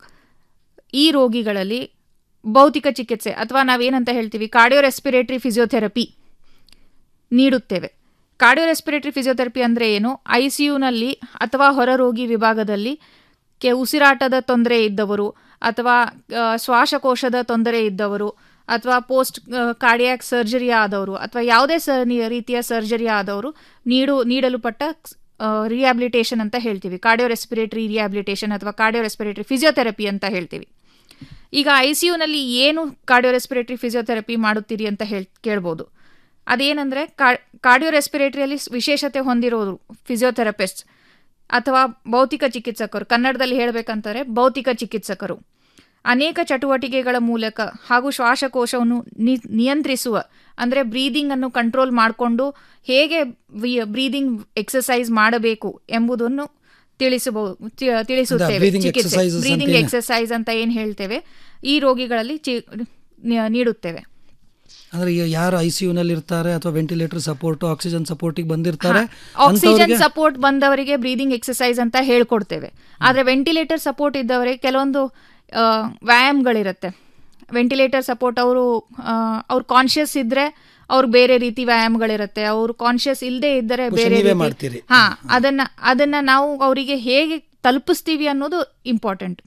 Speaker 2: ಈ ರೋಗಿಗಳಲ್ಲಿ ಭೌತಿಕ ಚಿಕಿತ್ಸೆ ಅಥವಾ ನಾವೇನಂತ ಹೇಳ್ತೀವಿ ಕಾರ್ಡಿಯೋ ರೆಸ್ಪಿರೇಟರಿ ಫಿಸಿಯೋಥೆರಪಿ ನೀಡುತ್ತೇವೆ ಕಾರ್ಡಿಯೋ ರೆಸ್ಪಿರೇಟರಿ ಫಿಸಿಯೋಥೆರಪಿ ಅಂದರೆ ಏನು ಐ ಸಿ ಯುನಲ್ಲಿ ಅಥವಾ ಹೊರರೋಗಿ ವಿಭಾಗದಲ್ಲಿ ಕೆ ಉಸಿರಾಟದ ತೊಂದರೆ ಇದ್ದವರು ಅಥವಾ ಆ, ಶ್ವಾಸಕೋಶದ ತೊಂದರೆ ಇದ್ದವರು ಅಥವಾ ಪೋಸ್ಟ್ ಕಾರ್ಡಿಯಾಕ್ ಸರ್ಜರಿ ಆದವರು ಅಥವಾ ಯಾವುದೇ ಸ ನಿ- ರೀತಿಯ ಸರ್ಜರಿ ಆದವರು ನೀಡು ನೀಡಲುಪಟ್ಟ ರಿಹ್ಯಾಬಿಲಿಟೇಷನ್ ಅಂತ ಹೇಳ್ತೀವಿ ಕಾರ್ಡಿಯೋ ರೆಸ್ಪಿರೇಟರಿ ರಿಹ್ಯಾಬಿಲಿಟೇಷನ್ ಅಥವಾ ಕಾರ್ಡಿಯೋ ರೆಸ್ಪಿರೇಟರಿ ಫಿಸಿಯೋಥೆರಪಿ ಅಂತ ಹೇಳ್ತೀವಿ ಈಗ ಐ ಸಿ ಯುನಲ್ಲಿ ಏನು ಕಾರ್ಡಿಯೋ ರೆಸ್ಪಿರೇಟರಿ ಫಿಸಿಯೋಥೆರಪಿ ಮಾಡುತ್ತೀರಿ ಅಂತ ಹೇಳ್ ಕೇಳ್ಬೋದು ಅದೇನೆಂದರೆ ಕಾರ್ಡಿಯೋ ರೆಸ್ಪಿರೇಟರಿಯಲ್ಲಿ ವಿಶೇಷತೆ ಹೊಂದಿರೋರು ಫಿಸಿಯೋಥೆರಪಿಸ್ಟ್ ಅಥವಾ ಭೌತಿಕ ಚಿಕಿತ್ಸಕರು ಕನ್ನಡದಲ್ಲಿ ಹೇಳಬೇಕಂತಾರೆ ಭೌತಿಕ ಚಿಕಿತ್ಸಕರು ಅನೇಕ ಚಟುವಟಿಕೆಗಳ ಮೂಲಕ ಹಾಗೂ ಶ್ವಾಸಕೋಶವನ್ನು ನಿ- ನಿಯಂತ್ರಿಸುವ ಅಂದರೆ ಬ್ರೀದಿಂಗ್ ಅನ್ನು ಕಂಟ್ರೋಲ್ ಮಾಡಿಕೊಂಡು ಹೇಗೆ ಬ್ರೀದಿಂಗ್ ಎಕ್ಸಸೈಸ್ ಮಾಡಬೇಕು ಎಂಬುದನ್ನು ತಿಳಿಸಬಹುದು ತಿ- ತಿಳಿಸುತ್ತೇವೆ
Speaker 23: breathing
Speaker 2: ಚಿಕಿತ್ಸೆ
Speaker 23: exercises ಅಂತ
Speaker 2: ಬ್ರೀದಿಂಗ್
Speaker 23: ಏನು?
Speaker 2: ಎಕ್ಸಸೈಸ್ ಅಂತ ಏನು ಹೇಳ್ತೇವೆ ಈ ರೋಗಿಗಳಲ್ಲಿ ಚಿ ನಿ- ನೀಡುತ್ತೇವೆ
Speaker 23: ಅಂದ್ರೆ ಈಗ ಯಾರು ಐ ಸಿ ಯುನಲ್ಲಿ ಇರ್ತಾರೆ ಅಥವಾ ವೆಂಟಿಲೇಟರ್ ಸಪೋರ್ಟ್ ಆಕ್ಸಿಜನ್ ಸಪೋರ್ಟಿಗೆ ಬಂದಿರ್ತಾರೆ
Speaker 2: ಆಕ್ಸಿಜನ್
Speaker 23: ಅಂಥವ್ರಿಗೆ
Speaker 2: ಸಪೋರ್ಟ್ ಬಂದವರಿಗೆ ಬ್ರೀದಿಂಗ್ ಎಕ್ಸಸೈಸ್ ಅಂತ ಹೇಳ್ಕೊಡ್ತೇವೆ ಆದರೆ ವೆಂಟಿಲೇಟರ್ ಸಪೋರ್ಟ್ ಇದ್ದವರಿಗೆ ಕೆಲವೊಂದು ಆ, ವ್ಯಾಯಾಮಗಳಿರುತ್ತೆ ವೆಂಟಿಲೇಟರ್ ಸಪೋರ್ಟ್ ಅವರು ಅವ್ರು ಕಾನ್ಶಿಯಸ್ ಇದ್ರೆ ಅವ್ರು ಬೇರೆ ರೀತಿ ವ್ಯಾಯಾಮಗಳಿರುತ್ತೆ ಅವರು ಕಾನ್ಶಿಯಸ್ ಇಲ್ಲದೆ ಇದ್ದರೆ
Speaker 23: ಬಹುಶಃ
Speaker 2: ಬೇರೆ
Speaker 23: ನೀವೇ
Speaker 2: ರೀತಿ
Speaker 23: ಮಾಡ್ತೀರಿ.
Speaker 2: ಹಾ ಅದನ್ನ ಅದನ್ನ ನಾವು ಅವರಿಗೆ ಹೇಗೆ ತಲುಪಿಸ್ತೀವಿ ಅನ್ನೋದು ಇಂಪಾರ್ಟೆಂಟ್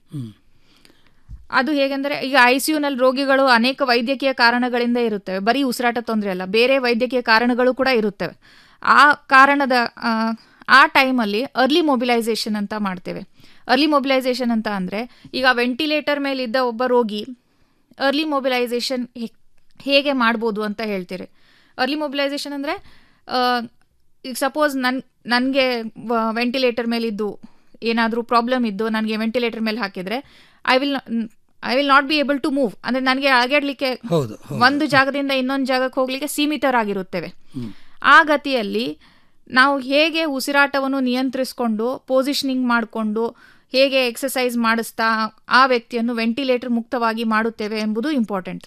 Speaker 2: ಅದು ಹೇಗೆಂದರೆ ಈಗ ಐ ಸಿ ಯುನಲ್ಲಿ ರೋಗಿಗಳು ಅನೇಕ ವೈದ್ಯಕೀಯ ಕಾರಣಗಳಿಂದ ಇರುತ್ತವೆ ಬರೀ ಉಸಿರಾಟ ತೊಂದರೆ ಅಲ್ಲ ಬೇರೆ ವೈದ್ಯಕೀಯ ಕಾರಣಗಳು ಕೂಡ ಇರುತ್ತವೆ ಆ ಕಾರಣದ ಆ, ಆ ಟೈಮಲ್ಲಿ ಅರ್ಲಿ ಮೊಬಿಲೈಸೇಷನ್ ಅಂತ ಮಾಡ್ತೇವೆ ಅರ್ಲಿ ಮೊಬಿಲೈಸೇಷನ್ ಅಂತ ಅಂದರೆ ಈಗ ವೆಂಟಿಲೇಟರ್ ಮೇಲಿದ್ದ ಒಬ್ಬ ರೋಗಿ ಅರ್ಲಿ ಮೊಬಿಲೈಸೇಷನ್ ಹೇಗೆ ಮಾಡ್ಬೋದು ಅಂತ ಹೇಳ್ತೀರಿ ಅರ್ಲಿ ಮೊಬಿಲೈಸೇಷನ್ ಅಂದರೆ ಈಗ ಸಪೋಸ್ ನನ್ ನನಗೆ ವೆಂಟಿಲೇಟರ್ ಮೇಲಿದ್ದು ಏನಾದರೂ ಪ್ರಾಬ್ಲಮ್ ಇದ್ದು ನನಗೆ ವೆಂಟಿಲೇಟರ್ ಮೇಲೆ ಹಾಕಿದರೆ I will I will not be able to move ಅಂದರೆ ನನಗೆ ಅಗಾಡ್ಲಿಕ್ಕೆ
Speaker 23: ಹೌದು ಹೌದು.
Speaker 2: ಒಂದು ಜಾಗದಿಂದ ಇನ್ನೊಂದು ಜಾಗಕ್ಕೆ ಹೋಗ್ಲಿಕ್ಕೆ ಸೀಮಿತರಾಗಿರುತ್ತೇವೆ ಆ ಗತಿಯಲ್ಲಿ ನಾವು ಹೇಗೆ ಉಸಿರಾಟವನ್ನು ನಿಯಂತ್ರಿಸಿಕೊಂಡು ಪೊಸಿಷನಿಂಗ್ ಮಾಡಿಕೊಂಡು ಹೇಗೆ ಎಕ್ಸಸೈಸ್ ಮಾಡಿಸ್ತಾ ಆ ವ್ಯಕ್ತಿಯನ್ನು ವೆಂಟಿಲೇಟರ್ ಮುಕ್ತವಾಗಿ ಮಾಡುತ್ತೇವೆ ಎಂಬುದು ಇಂಪಾರ್ಟೆಂಟ್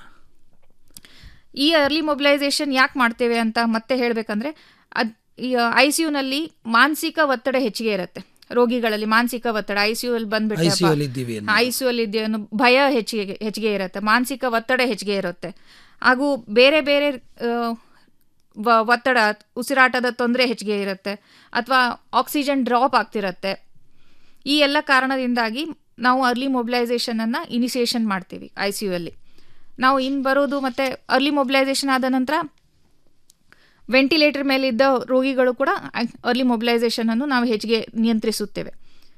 Speaker 2: ಈ ಅರ್ಲಿ ಮೊಬಿಲೈಸೇಷನ್ ಯಾಕೆ ಮಾಡ್ತೇವೆ ಅಂತ ಮತ್ತೆ ಹೇಳಬೇಕಂದ್ರೆ ಅದ್ ಈ ಐ ಸಿ ಯುನಲ್ಲಿ ಮಾನಸಿಕ ಒತ್ತಡ ಹೆಚ್ಚಿಗೆ ಇರುತ್ತೆ ರೋಗಿಗಳಲ್ಲಿ ಮಾನಸಿಕ ಒತ್ತಡ ಐ ಸಿ ಯು ಅಲ್ಲಿ
Speaker 23: ICU ಅಲ್ಲಿ ಇದ್ದೀವಿ ಅನ್ನೋದು.
Speaker 2: ಐ ಸಿ ಯು ಅಲ್ಲಿ ಇದ್ದೀವಿ ಅನ್ನೋ ಭಯ ಹೆಚ್ಚಿಗೆ ಹೆಚ್ಚಿಗೆ ಇರುತ್ತೆ ಮಾನಸಿಕ ಒತ್ತಡ ಹೆಚ್ಚಿಗೆ ಇರುತ್ತೆ ಹಾಗೂ ಬೇರೆ ಬೇರೆ ಆ, ವ- ಒತ್ತಡ ಉಸಿರಾಟದ ತೊಂದರೆ ಹೆಚ್ಚಿಗೆ ಇರುತ್ತೆ ಅಥವಾ ಆಕ್ಸಿಜನ್ ಡ್ರಾಪ್ ಆಗ್ತಿರತ್ತೆ ಈ ಎಲ್ಲ ಕಾರಣದಿಂದಾಗಿ ನಾವು ಅರ್ಲಿ ಮೊಬಿಲೈಸೇಷನ್ ಅನ್ನ ಇನಿಷಿಯೇಷನ್ ಮಾಡ್ತೀವಿ ಐ ಸಿ ಯು ಅಲ್ಲಿ ನಾವು ಇನ್ ಬರೋದು ಮತ್ತೆ ಅರ್ಲಿ ಮೊಬಿಲೈಸೇಷನ್ ಆದ ನಂತರ ವೆಂಟಿಲೇಟರ್ ಮೇಲಿದ್ದ ರೋಗಿಗಳು ಕೂಡ ಅರ್ಲಿ ಮೊಬಿಲೈಸೇಷನ್ ಅನ್ನು ನಾವು ಹೆಚ್ಚಿಗೆ ನಿಯಂತ್ರಿಸುತ್ತೇವೆ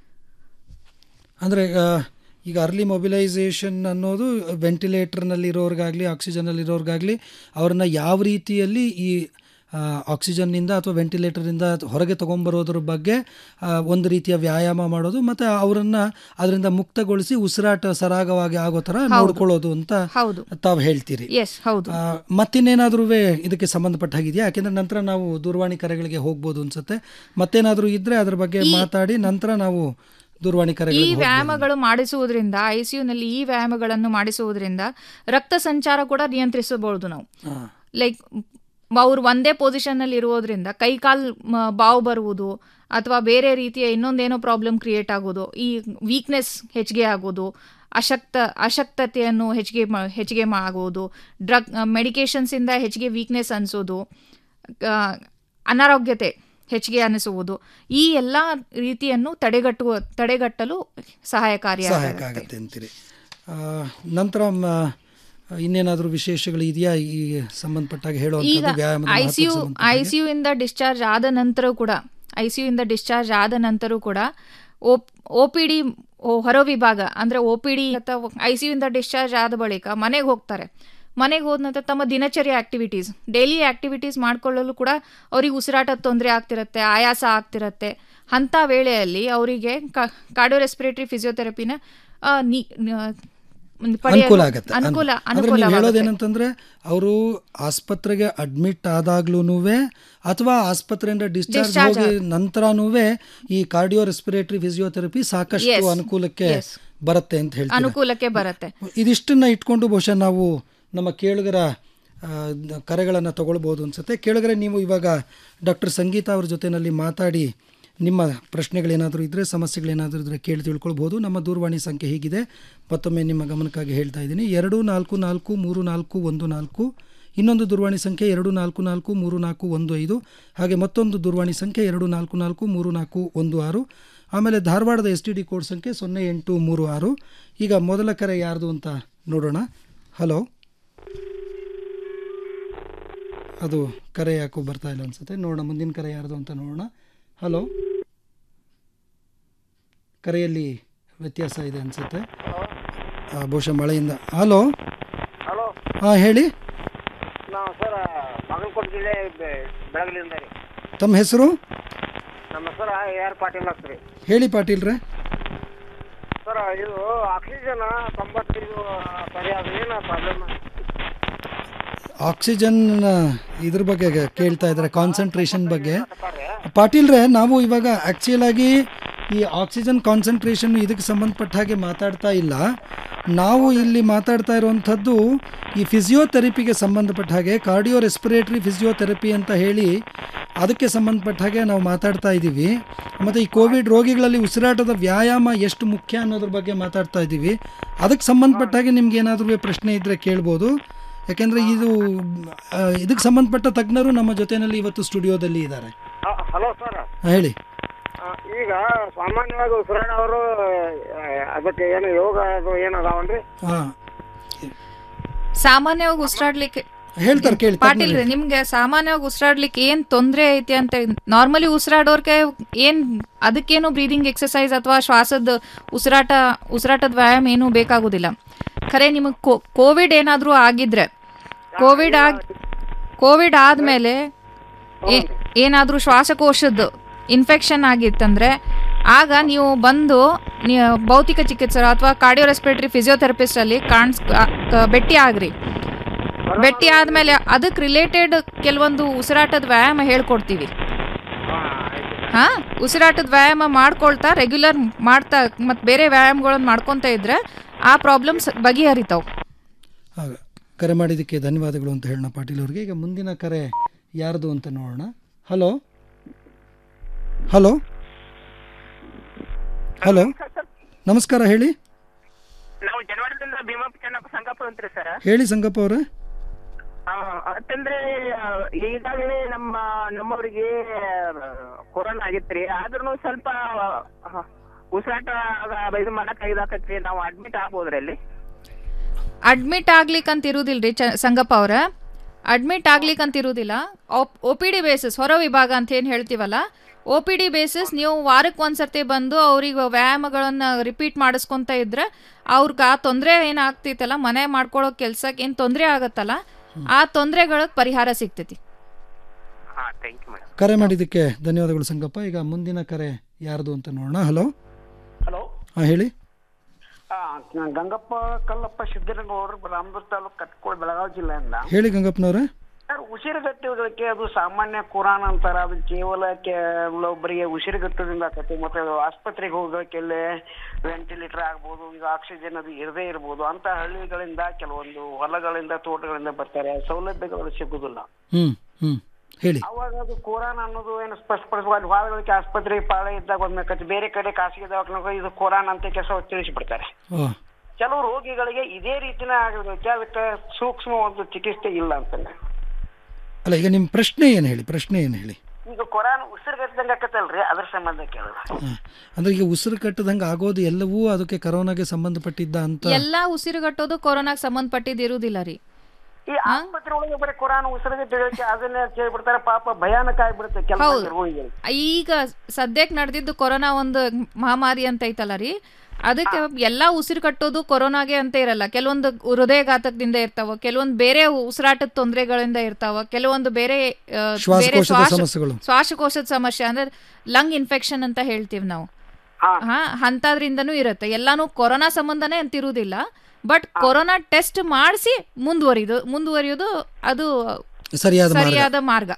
Speaker 23: ಅಂದರೆ ಈಗ ಅರ್ಲಿ ಮೊಬಿಲೈಸೇಷನ್ ಅನ್ನೋದು ವೆಂಟಿಲೇಟರ್ನಲ್ಲಿರೋರ್ಗಾಗಲಿ ಆಕ್ಸಿಜನಲ್ಲಿರೋರ್ಗಾಗಲಿ ಅವ್ರನ್ನ ಯಾವ ರೀತಿಯಲ್ಲಿ ಈ ಆ, ಆಕ್ಸಿಜನ್ನಿಂದ ಅಥವಾ ವೆಂಟಿಲೇಟರಿಂದ ಹೊರಗೆ ತೊಗೊಂಬರೋದ್ರ ಬಗ್ಗೆ ಆ, ಒಂದು ರೀತಿಯ ವ್ಯಾಯಾಮ ಮಾಡೋದು ಮತ್ತು ಅವರನ್ನು ಅದರಿಂದ ಮುಕ್ತಗೊಳಿಸಿ ಉಸಿರಾಟ ಸರಾಗವಾಗಿ ಆಗೋ ಥರ
Speaker 2: ಹೌದು.
Speaker 23: ನೋಡ್ಕೊಳ್ಳೋದು ಅಂತ
Speaker 2: ಹೌದು
Speaker 23: ತಾವು ಹೇಳ್ತೀರಿ
Speaker 2: ಎಸ್ ಹೌದು
Speaker 23: ಆ, ಮತ್ತಿನ್ನೇನಾದ್ರೂ ಇದಕ್ಕೆ ಸಂಬಂಧಪಟ್ಟ ಹಾಗಿದೆಯಾ ಯಾಕೆಂದ್ರೆ ನಂತರ ನಾವು ದೂರವಾಣಿ ಕರೆಗಳಿಗೆ ಹೋಗ್ಬೋದು ಅನ್ಸುತ್ತೆ ಮತ್ತೇನಾದ್ರೂ ಇದ್ರೆ ಅದ್ರ ಬಗ್ಗೆ ಮಾತಾಡಿ ನಂತರ ನಾವು ದೂರವಾಣಿ
Speaker 2: ಈ
Speaker 23: ಕರೆಗಳಿಗೆ ಹೋಗ್ಬೋದು.
Speaker 2: ವ್ಯಾಯಾಮಗಳು ಮಾಡಿಸುವುದರಿಂದ ಐಸಿಯುನಲ್ಲಿ ಈ ವ್ಯಾಯಾಮಗಳನ್ನು ಮಾಡಿಸುವುದರಿಂದ ರಕ್ತ ಸಂಚಾರ ಕೂಡ ನಿಯಂತ್ರಿಸಬಹುದು ನಾವು
Speaker 23: ಹಾ.
Speaker 2: ಲೈಕ್ ಅವ್ರು ಒಂದೇ ಪೊಸಿಷನ್ ಅಲ್ಲಿ ಇರೋದ್ರಿಂದ ಕೈ ಕಾಲ್ ಮ, ಬಾವು ಬರುವುದು ಅಥವಾ ಬೇರೆ ರೀತಿಯ ಇನ್ನೊಂದೇನೋ ಪ್ರಾಬ್ಲಮ್ ಕ್ರಿಯೇಟ್ ಆಗೋದು ಈ ವೀಕ್ನೆಸ್ ಹೆಚ್ಚಿಗೆ ಆಗೋದು ಅಶಕ್ತ ಅಶಕ್ತತೆಯನ್ನು ಹೆಚ್ಚಿಗೆ ಮಾ- ಹೆಚ್ಚಿಗೆ ಮಾ- ಆಗೋದು ಡ್ರಗ್ ಮೆಡಿಕೇಶನ್ಸ್ ಇಂದ ಹೆಚ್ಚಿಗೆ ವೀಕ್ನೆಸ್ ಅನಿಸೋದು ಅನಾರೋಗ್ಯತೆ ಹೆಚ್ಚಿಗೆ ಅನಿಸುವುದು ಈ ಎಲ್ಲ ರೀತಿಯನ್ನು ತಡೆಗಟ್ಟುವ ತಡೆಗಟ್ಟಲು ಸಹಾಯಕಾರಿಯಾಗುತ್ತೆ
Speaker 23: ಸಹಾಯಕ ಆಗತ್ತೆ ಅಂತೀರಿ ಆ, ನಂತರ ಮ, ಇನ್ನೇನಾದ್ರೂ ವಿಶೇಷಗಳು ಇದೆಯಾ ಈ ಸಂಬಂಧಪಟ್ಟಾಗ
Speaker 2: ಈಗ
Speaker 23: ಹೇಳುವಂಥದ್ದು ವ್ಯಾಯಾಮದ
Speaker 2: ಐಸಿಯು
Speaker 23: ಮಹತ್ವಕ್ಕೆ ಸಂಬಂಧಪಟ್ಟ ಹಾಗೆ?
Speaker 2: ಐಸಿಯು ಇಂದ ಡಿಸ್ಚಾರ್ಜ್ ಆದ ನಂತರ ಕೂಡ ಐಸಿಯು ಇಂದ ಡಿಸ್ಚಾರ್ಜ್ ಆದ ನಂತರ ಕೂಡ ಒ ಪಿ ಡಿ ಹೊರ ವಿಭಾಗ ಅಂದ್ರೆ ಒ ಪಿ ಡಿ ಅಥವಾ ಐಸಿಯು ಇಂದ ಡಿಸ್ಚಾರ್ಜ್ ಆದ ಬಳಿಕ ಮನೆಗೆ ಹೋಗ್ತಾರೆ ಮನೆಗೆ ಹೋದ ನಂತರ ತಮ್ಮ ದಿನಚರಿ ಆಕ್ಟಿವಿಟೀಸ್ ಡೈಲಿ ಆಕ್ಟಿವಿಟೀಸ್ ಮಾಡ್ಕೊಳ್ಳಲು ಕೂಡ ಅವ್ರಿಗೆ ಉಸಿರಾಟದ ತೊಂದರೆ ಆಗ್ತಿರತ್ತೆ ಆಯಾಸ ಆಗ್ತಿರತ್ತೆ ಅಂಥ ವೇಳೆಯಲ್ಲಿ ಅವರಿಗೆ ಕಾರ್ಡಿಯೋ ರೆಸ್ಪಿರೇಟರಿ ಫಿಸಿಯೋಥೆರಪಿನ ಆ, ನಿ- ನ- ಪಡೆಯಲು
Speaker 23: ಅನುಕೂಲ ಆಗತ್ತೆ
Speaker 2: ಅನುಕೂಲ
Speaker 23: ಅಂದ್ರೆ ನೀವು
Speaker 2: ಅನುಕೂಲ
Speaker 23: ಹೇಳೋದೇನಂತಂದ್ರೆ ಅವರು ಆಸ್ಪತ್ರೆಗೆ ಅಡ್ಮಿಟ್ ಆದಾಗ್ಲೂ ಅಥವಾ ಆಸ್ಪತ್ರೆಯಿಂದ ಡಿಸ್ಚಾರ್ಜ್
Speaker 2: Discharge
Speaker 23: ಹೋಗಿ ನಂತರನೂ ಈ ಕಾರ್ಡಿಯೋ ರೆಸ್ಪಿರೇಟರಿ ಫಿಸಿಯೋಥೆರಪಿ ಸಾಕಷ್ಟು
Speaker 2: Yes.
Speaker 23: ಅನುಕೂಲಕ್ಕೆ
Speaker 2: Yes.
Speaker 23: ಬರುತ್ತೆ ಅಂತ ಹೇಳ್ತೀರಾ
Speaker 2: ಅನುಕೂಲಕ್ಕೆ ಬರುತ್ತೆ
Speaker 23: ಇದಿಷ್ಟನ್ನ ಇಟ್ಕೊಂಡು ಬಹುಶಃ ನಾವು ನಮ್ಮ ಕೇಳುಗರ ಕರೆಗಳನ್ನು ತಗೊಳ್ಬೋದು ಅನ್ಸುತ್ತೆ ಕೇಳುಗರೆ ನೀವು ಇವಾಗ ಡಾಕ್ಟರ್ ಸಂಗೀತಾ ಅವ್ರ ಜೊತೆನಲ್ಲಿ ಮಾತಾಡಿ ನಿಮ್ಮ ಪ್ರಶ್ನೆಗಳೇನಾದರೂ ಇದ್ದರೆ ಸಮಸ್ಯೆಗಳೇನಾದರೂ ಇದ್ದರೆ ಕೇಳಿ ತಿಳ್ಕೊಳ್ಬೋದು ನಮ್ಮ ದೂರವಾಣಿ ಸಂಖ್ಯೆ ಹೀಗಿದೆ ಮತ್ತೊಮ್ಮೆ ನಿಮ್ಮ ಗಮನಕ್ಕಾಗಿ ಹೇಳ್ತಾ ಇದ್ದೀನಿ ಎರಡು ನಾಲ್ಕು ನಾಲ್ಕು ಮೂರು ನಾಲ್ಕು ಒಂದು ನಾಲ್ಕು ಇನ್ನೊಂದು ದೂರವಾಣಿ ಸಂಖ್ಯೆ ಎರಡು ನಾಲ್ಕು ನಾಲ್ಕು ಮೂರು ನಾಲ್ಕು ಒಂದು ಐದು ಹಾಗೆ ಮತ್ತೊಂದು ದೂರವಾಣಿ ಸಂಖ್ಯೆ ಎರಡು ನಾಲ್ಕು ನಾಲ್ಕು ಮೂರು ನಾಲ್ಕು ಒಂದು ಆರು ಆಮೇಲೆ ಧಾರವಾಡದ ಎಸ್ ಟಿ ಡಿ ಕೋಡ್ ಸಂಖ್ಯೆ ಸೊನ್ನೆ ಎಂಟು ಮೂರು ಆರು ಈಗ ಮೊದಲ ಕರೆ ಯಾರ್ದು ಅಂತ ನೋಡೋಣ ಹಲೋ ಅದು ಕರೆ ಯಾಕೋ ಬರ್ತಾ ಇಲ್ಲ ಅನ್ಸುತ್ತೆ ನೋಡೋಣ ಮುಂದಿನ ಕರೆ ಯಾರ್ದು ಅಂತ ನೋಡೋಣ ಹಲೋ ಕರೆಯಲ್ಲಿ ವ್ಯತ್ಯಾಸ ಇದೆ ಅನ್ಸುತ್ತೆ ಆ, ಬಹುಶಃ ಮಳೆಯಿಂದ ಹಲೋ
Speaker 4: ಹಲೋ
Speaker 23: ಹಾಂ ಹೇಳಿ
Speaker 4: ನಾವು ಸರ್ ಬಾಗಲಕೋಟೆ ಜಿಲ್ಲೆ ಬೆ- ಬೆಳಗಲಿಯಿಂದ ರೀ
Speaker 23: ತಮ್ಮ ಹೆಸರು
Speaker 4: ನಮ್ಮ ಹೆಸರು ಎ ಆರ್ ಪಾಟೀಲ್ ಅಂತ ರೀ
Speaker 23: ಹೇಳಿ ಪಾಟೀಲ್ರೆ
Speaker 4: ಸರ್ ಇದು ಆಕ್ಸಿಜನ್ ತೊಂಬತ್ತೈದು ಸರಿ ಅದು ಏನು ಪ್ರಾಬ್ಲಮ್
Speaker 23: ಆಕ್ಸಿಜನ್ ಇದ್ರ ಬಗ್ಗೆ ಕೇಳ್ತಾ ಇದ್ದಾರೆ ಕಾನ್ಸಂಟ್ರೇಷನ್ ಬಗ್ಗೆ ಪಾಟೀಲ್ರೆ ನಾವು ಇವಾಗ ಆ್ಯಕ್ಚುಯಲ್ ಆಗಿ ಈ ಆಕ್ಸಿಜನ್ ಕಾನ್ಸಂಟ್ರೇಷನ್ ಇದಕ್ಕೆ ಸಂಬಂಧಪಟ್ಟ ಹಾಗೆ ಮಾತಾಡ್ತಾ ಇಲ್ಲ ನಾವು ಇಲ್ಲಿ ಮಾತಾಡ್ತಾ ಇರುವಂಥದ್ದು ಈ ಫಿಸಿಯೋಥೆರಪಿಗೆ ಸಂಬಂಧಪಟ್ಟ ಹಾಗೆ ಕಾರ್ಡಿಯೋ ರೆಸ್ಪಿರೇಟರಿ ಫಿಸಿಯೋಥೆರಪಿ ಅಂತ ಹೇಳಿ ಅದಕ್ಕೆ ಸಂಬಂಧಪಟ್ಟ ಹಾಗೆ ನಾವು ಮಾತಾಡ್ತಾ ಇದ್ದೀವಿ ಮತ್ತು ಈ ಕೋವಿಡ್ ರೋಗಿಗಳಲ್ಲಿ ಉಸಿರಾಟದ ವ್ಯಾಯಾಮ ಎಷ್ಟು ಮುಖ್ಯ ಅನ್ನೋದ್ರ ಬಗ್ಗೆ ಮಾತಾಡ್ತಾ ಇದ್ದೀವಿ ಅದಕ್ಕೆ ಸಂಬಂಧಪಟ್ಟ ಹಾಗೆ ನಿಮ್ಗೆ ಏನಾದರೂ ಪ್ರಶ್ನೆ ಇದ್ದರೆ ಕೇಳ್ಬೋದು ಯಾಕೆಂದರೆ ಇದು ಆ, ಇದಕ್ಕೆ ಸಂಬಂಧಪಟ್ಟ ತಜ್ಞರು ನಮ್ಮ ಜೊತೆಯಲ್ಲಿ ಇವತ್ತು ಸ್ಟುಡಿಯೋದಲ್ಲಿ ಇದ್ದಾರೆ
Speaker 4: ಹಲೋ ಸರ್
Speaker 23: ಹೇಳಿ
Speaker 4: ಈಗ ಸಾಮಾನ್ಯವಾಗಿ ಉಸಿರಾಡೋರು ಆ, ಅದಕ್ಕೆ ಏನು ಯೋಗ ಅದು ಏನು ಅದಾವನ್ರಿ
Speaker 23: ಹಾಂ
Speaker 2: ಸಾಮಾನ್ಯವಾಗಿ ಉಸಿರಾಡ್ಲಿಕ್ಕೆ
Speaker 23: ಹೇಳ್ತಾರೆ ಕೇಳಿ
Speaker 2: ಪಾಟೀಲ್ ರೀ ನಿಮ್ಗೆ ಸಾಮಾನ್ಯವಾಗಿ ಉಸಿರಾಡ್ಲಿಕ್ಕೆ ಏನ್ ತೊಂದರೆ ಐತಿ ಅಂತ ನಾರ್ಮಲಿ ಉಸಿರಾಡೋರ್ಗೆ ಏನ್ ಅದಕ್ಕೇನು ಬ್ರೀದಿಂಗ್ ಎಕ್ಸಸೈಸ್ ಅಥವಾ ಶ್ವಾಸದ ಉಸಿರಾಟ ಉಸಿರಾಟದ ವ್ಯಾಯಾಮ ಏನು ಬೇಕಾಗುದಿಲ್ಲ ಖರೆ ನಿಮಗೆ ಕೋವಿಡ್ ಏನಾದರೂ ಆಗಿದ್ರೆ ಕೋವಿಡ್ ಆಗ್ ಕೋವಿಡ್ ಆದ್ಮೇಲೆ ಏ- ಏನಾದ್ರೂ ಶ್ವಾಸಕೋಶದ ಇನ್ಫೆಕ್ಷನ್ ಆಗಿತ್ತಂದ್ರೆ ಆಗ ನೀವು ಬಂದು ನೀ- ಭೌತಿಕ ಚಿಕಿತ್ಸೆ ಅಥವಾ ಕಾರ್ಡಿಯೋ ರೆಸ್ಪಿರೇಟರಿ ಫಿಸಿಯೋಥೆರಪಿಸ್ಟ್ ಅಲ್ಲಿ ಕಾಣಿಸ್ ಆ- ಕ- ಭೇಟಿ ಆಗ್ರಿ ಭೇಟಿ ಆದ್ಮೇಲೆ ಅದಕ್ಕೆ ರಿಲೇಟೆಡ್ ಕೆಲವೊಂದು ಉಸಿರಾಟದ ವ್ಯಾಯಾಮ ಹೇಳ್ಕೊಡ್ತೀವಿ ಹಾ ಉಸಿರಾಟದ ವ್ಯಾಯಾಮ ಮಾಡ್ಕೊಳ್ತಾ ರೆಗ್ಯುಲರ್ ಮಾಡ್ತಾ ಮತ್ತು ಬೇರೆ ವ್ಯಾಯಾಮಗಳನ್ನ ಮಾಡ್ಕೊತ ಇದ್ರೆ ಆ ಪ್ರಾಬ್ಲಮ್ಸ್ ಬಗೆಹರಿತಾವ್
Speaker 23: ಆಗ ಕರೆ ಮಾಡಿದ್ದಕ್ಕೆ ಧನ್ಯವಾದಗಳು ಅಂತ ಹೇಳೋಣ ಪಾಟೀಲ್ ಅವ್ರಿಗೆ ಈಗ ಮುಂದಿನ ಕರೆ ಯಾರ್ದು ಅಂತ ನೋಡೋಣ ಹಲೋ ಹಲೋ ಹಲೋ ನಮಸ್ಕಾರ ಹೇಳಿ
Speaker 4: ನಾವು ಜನವರದಿಂದ ಭೀಮಪ್ಪ ಚೆನ್ನಪ್ಪ ಸಂಗಾಪುರ ಅಂತ್ರಿ ಸರ್
Speaker 23: ಹೇಳಿ ಸಂಗಪ್ಪ ಅವರೇ
Speaker 5: ಆ, ಯಾಕಂದ್ರೆ ಆ, ಈಗಾಗಲೇ ನಮ್ಮ ನಮ್ಮವರಿಗೆ ಕೊರೋನಾ ಆಗಿತ್ರಿ ಆದ್ರೂ ಸ್ವಲ್ಪ ಆ, ಉಸಿರಾಟ ಆ, ಇದು ಮಾಡಕ್ ಇದಾಕತ್ರಿ ನಾವು ಅಡ್ಮಿಟ್ ಆಗ್ಬೋದ್ರಿ ಅಲ್ಲಿ
Speaker 2: ಅಡ್ಮಿಟ್ ಆಗ್ಲಿಕ್ಕಂತ ಇರುವುದಿಲ್ರಿ ಚ ಸಂಗಪ್ಪ ಅವರ ಅಡ್ಮಿಟ್ ಆಗ್ಲಿಕ್ಕಂತ ಇರುವುದಿಲ್ಲ ಒ ಪಿ ಡಿ ಬೇಸಿಸ್ ಹೊರ ವಿಭಾಗ ಅಂತ ಏನು ಹೇಳ್ತೀವಲ್ಲ ಒ ಪಿ ಡಿ ಬೇಸಿಸ್ ನೀವು ವಾರಕ್ಕೆ ಒಂದ್ಸರ್ತಿ ಬಂದು ಅವ್ರಿಗೆ ವ್ಯಾಯಾಮಗಳನ್ನ ರಿಪೀಟ್ ಮಾಡಿಸ್ಕೊಂತ ಇದ್ರೆ ಅವ್ರಿಗೆ ಆ ತೊಂದರೆ ಏನಾಗ್ತೈತಲ್ಲ ಮನೆ ಮಾಡ್ಕೊಳ್ಳೋ ಕೆಲ್ಸಕ್ಕೆ ಏನು ತೊಂದರೆ ಆಗತ್ತಲ್ಲ ಆ ತೊಂದರೆಗಳಿಗೆ ಪರಿಹಾರ ಸಿಗ್ತೈತಿ
Speaker 5: ಹಾ ಥ್ಯಾಂಕ್ ಯು ಮೇಡಮ್
Speaker 23: ಕರೆ ಮಾಡಿದ್ದಕ್ಕೆ ಧನ್ಯವಾದಗಳು ಸಂಗಪ್ಪ ಈಗ ಮುಂದಿನ ಕರೆ ಯಾರ್ದು ಅಂತ ನೋಡೋಣ ಹಲೋ
Speaker 9: ಹಲೋ
Speaker 23: ಹಾಂ ಹೇಳಿ
Speaker 9: ಗಂಗಪ್ಪ ಕಲ್ಲಪ್ಪ ಸಿದ್ದನಗೌಡರು ರಾಮದುರ್ಗ ತಾಲೂಕು ಕಟ್ಕೋಳ್ ಬೆಳಗಾವಿ ಜಿಲ್ಲೆಯಿಂದ
Speaker 23: ಹೇಳಿ ಗಂಗಪ್ಪನವ್ರೆ
Speaker 9: ಸರ್ ಉಸಿರುಗಟ್ಟುವುದಕ್ಕೆ ಅದು ಸಾಮಾನ್ಯ ಕುರಾನ್ ಅಂತಾರ ಅದು ಕೇವಲ ಕೆಲವೊಬ್ಬರಿಗೆ ಉಸಿರುಗಟ್ಟೋದ್ರಿಂದ ಆಕತಿ ಮತ್ತೆ ಅದು ಆಸ್ಪತ್ರೆಗೆ ಹೋಗೋಕೆ ವೆಂಟಿಲೇಟರ್ ಆಗ್ಬೋದು ಈಗ ಆಕ್ಸಿಜನ್ ಅದು ಇರದೇ ಇರ್ಬೋದು ಅಂತ ಹಳ್ಳಿಗಳಿಂದ ಕೆಲವೊಂದು ಹೊಲಗಳಿಂದ ತೋಟಗಳಿಂದ ಬರ್ತಾರೆ ಸೌಲಭ್ಯಗಳು ಸಿಗುದಿಲ್ಲ
Speaker 23: ಹ್ಮ್ ಹ್ಮ್ ಹೇಳಿ
Speaker 9: ಅವಾಗ ಅದು ಕೊರೋನಾ ಅನ್ನೋದು ಏನು ಸ್ಪಷ್ಟಪಡಿಸುವಾಗ ಹೊಲಗಳಿಗೆ ಆಸ್ಪತ್ರೆ ಪಾಳೆ ಇದ್ದಾಗ ಒಮ್ಮೆ ಬೇರೆ ಕಡೆ ಖಾಸಗಿ ದವಾಖಾನೆ ಇದು ಕೊರೋನಾ ಅಂತ ಕೆಲಸ ತಿಳಿಸಿಬಿಡ್ತಾರೆ
Speaker 23: ಓ
Speaker 9: ಕೆಲವು ರೋಗಿಗಳಿಗೆ ಇದೇ ರೀತಿನ ಆಗಿರುತ್ತೆ ಅದಕ್ಕೆ ಸೂಕ್ಷ್ಮ ಒಂದು ಚಿಕಿತ್ಸೆ ಇಲ್ಲ ಅಂತಾನೆ
Speaker 23: ಅಲ್ಲ ಈಗ ನಿಮ್ಮ ಪ್ರಶ್ನೆ ಏನು ಹೇಳಿ ಪ್ರಶ್ನೆ ಏನು ಹೇಳಿ
Speaker 9: ಈಗ ಕೊರೋನಾ ಉಸಿರುಗಟ್ಟದಂಗ ಆಕತ್ತಲ್ರಿ ಅದ್ರ ಸಂಬಂಧ ಕೇಳಿದ್ರೆ
Speaker 23: ಹಾಂ ಅಂದ್ರೆ ಈಗ ಉಸಿರು ಕಟ್ಟದಂಗೆ ಆಗೋದು ಎಲ್ಲವೂ ಅದಕ್ಕೆ ಕರೋನಾಗೆ ಸಂಬಂಧಪಟ್ಟಿದ್ದ ಅಂತ
Speaker 2: ಎಲ್ಲಾ ಉಸಿರುಗಟ್ಟೋದು ಕೊರೋನಾಗೆ ಸಂಬಂಧಪಟ್ಟಿದ್ದು ಇರುವುದಿಲ್ಲ ರೀ
Speaker 9: ಈ ಆಸ್ಪತ್ರೆ ಒಳಗೆ ಬರೀ ಕೊರೋನಾ ಉಸಿರುಗಟ್ಟಕ್ಕೆ ಅದನ್ನೇ ಹೇಳ್ಬಿಡ್ತಾರೆ ಪಾಪ ಭಯಾನಕ ಆಗ್ಬಿಡುತ್ತೆ ಕೆಲವು
Speaker 2: ಹೌದು.
Speaker 9: ರೋಗಿಗಳು
Speaker 2: ಈಗ ಸದ್ಯಕ್ಕೆ ನಡೆದಿದ್ದು ಕೊರೋನಾ ಒಂದು ಮಹಾಮಾರಿ ಅಂತ ಐತಲ್ಲ ರೀ ಅದಕ್ಕೆ ಎಲ್ಲಾ ಉಸಿರು ಕಟ್ಟೋದು ಕೊರೋನಾಗೆ ಅಂತ ಇರಲ್ಲ ಕೆಲವೊಂದು ಹೃದಯಘಾತಕದಿಂದ ಇರ್ತಾವ ಕೆಲವೊಂದು ಬೇರೆ ಉಸಿರಾಟದ ತೊಂದರೆಗಳಿಂದ ಇರ್ತಾವ ಕೆಲವೊಂದು ಬೇರೆ ಆ, ಬೇರೆ
Speaker 23: ಶ್ವಾಸಕೋಶದ
Speaker 2: ಶ್ವಾಸ
Speaker 23: ಸಮಸ್ಯೆಗಳು.
Speaker 2: ಶ್ವಾಸಕೋಶದ ಸಮಸ್ಯೆ ಅಂದ್ರೆ ಲಂಗ್ ಇನ್ಫೆಕ್ಷನ್ ಅಂತ ಹೇಳ್ತೀವಿ ನಾವು ಹಾ ಅಂತದ್ರಿಂದನೂ ಇರುತ್ತೆ ಎಲ್ಲಾನು ಕೊರೋನಾ ಸಂಬಂಧನೇ ಅಂತ ಇರುವುದಿಲ್ಲ ಬಟ್ ಕೊರೋನಾ ಟೆಸ್ಟ್ ಮಾಡಿಸಿ ಮುಂದುವರಿದು ಮುಂದುವರಿಯೋದು ಅದು
Speaker 23: ಸರಿಯಾದ ಮಾರ್ಗ.
Speaker 2: ಸರಿಯಾದ ಮಾರ್ಗ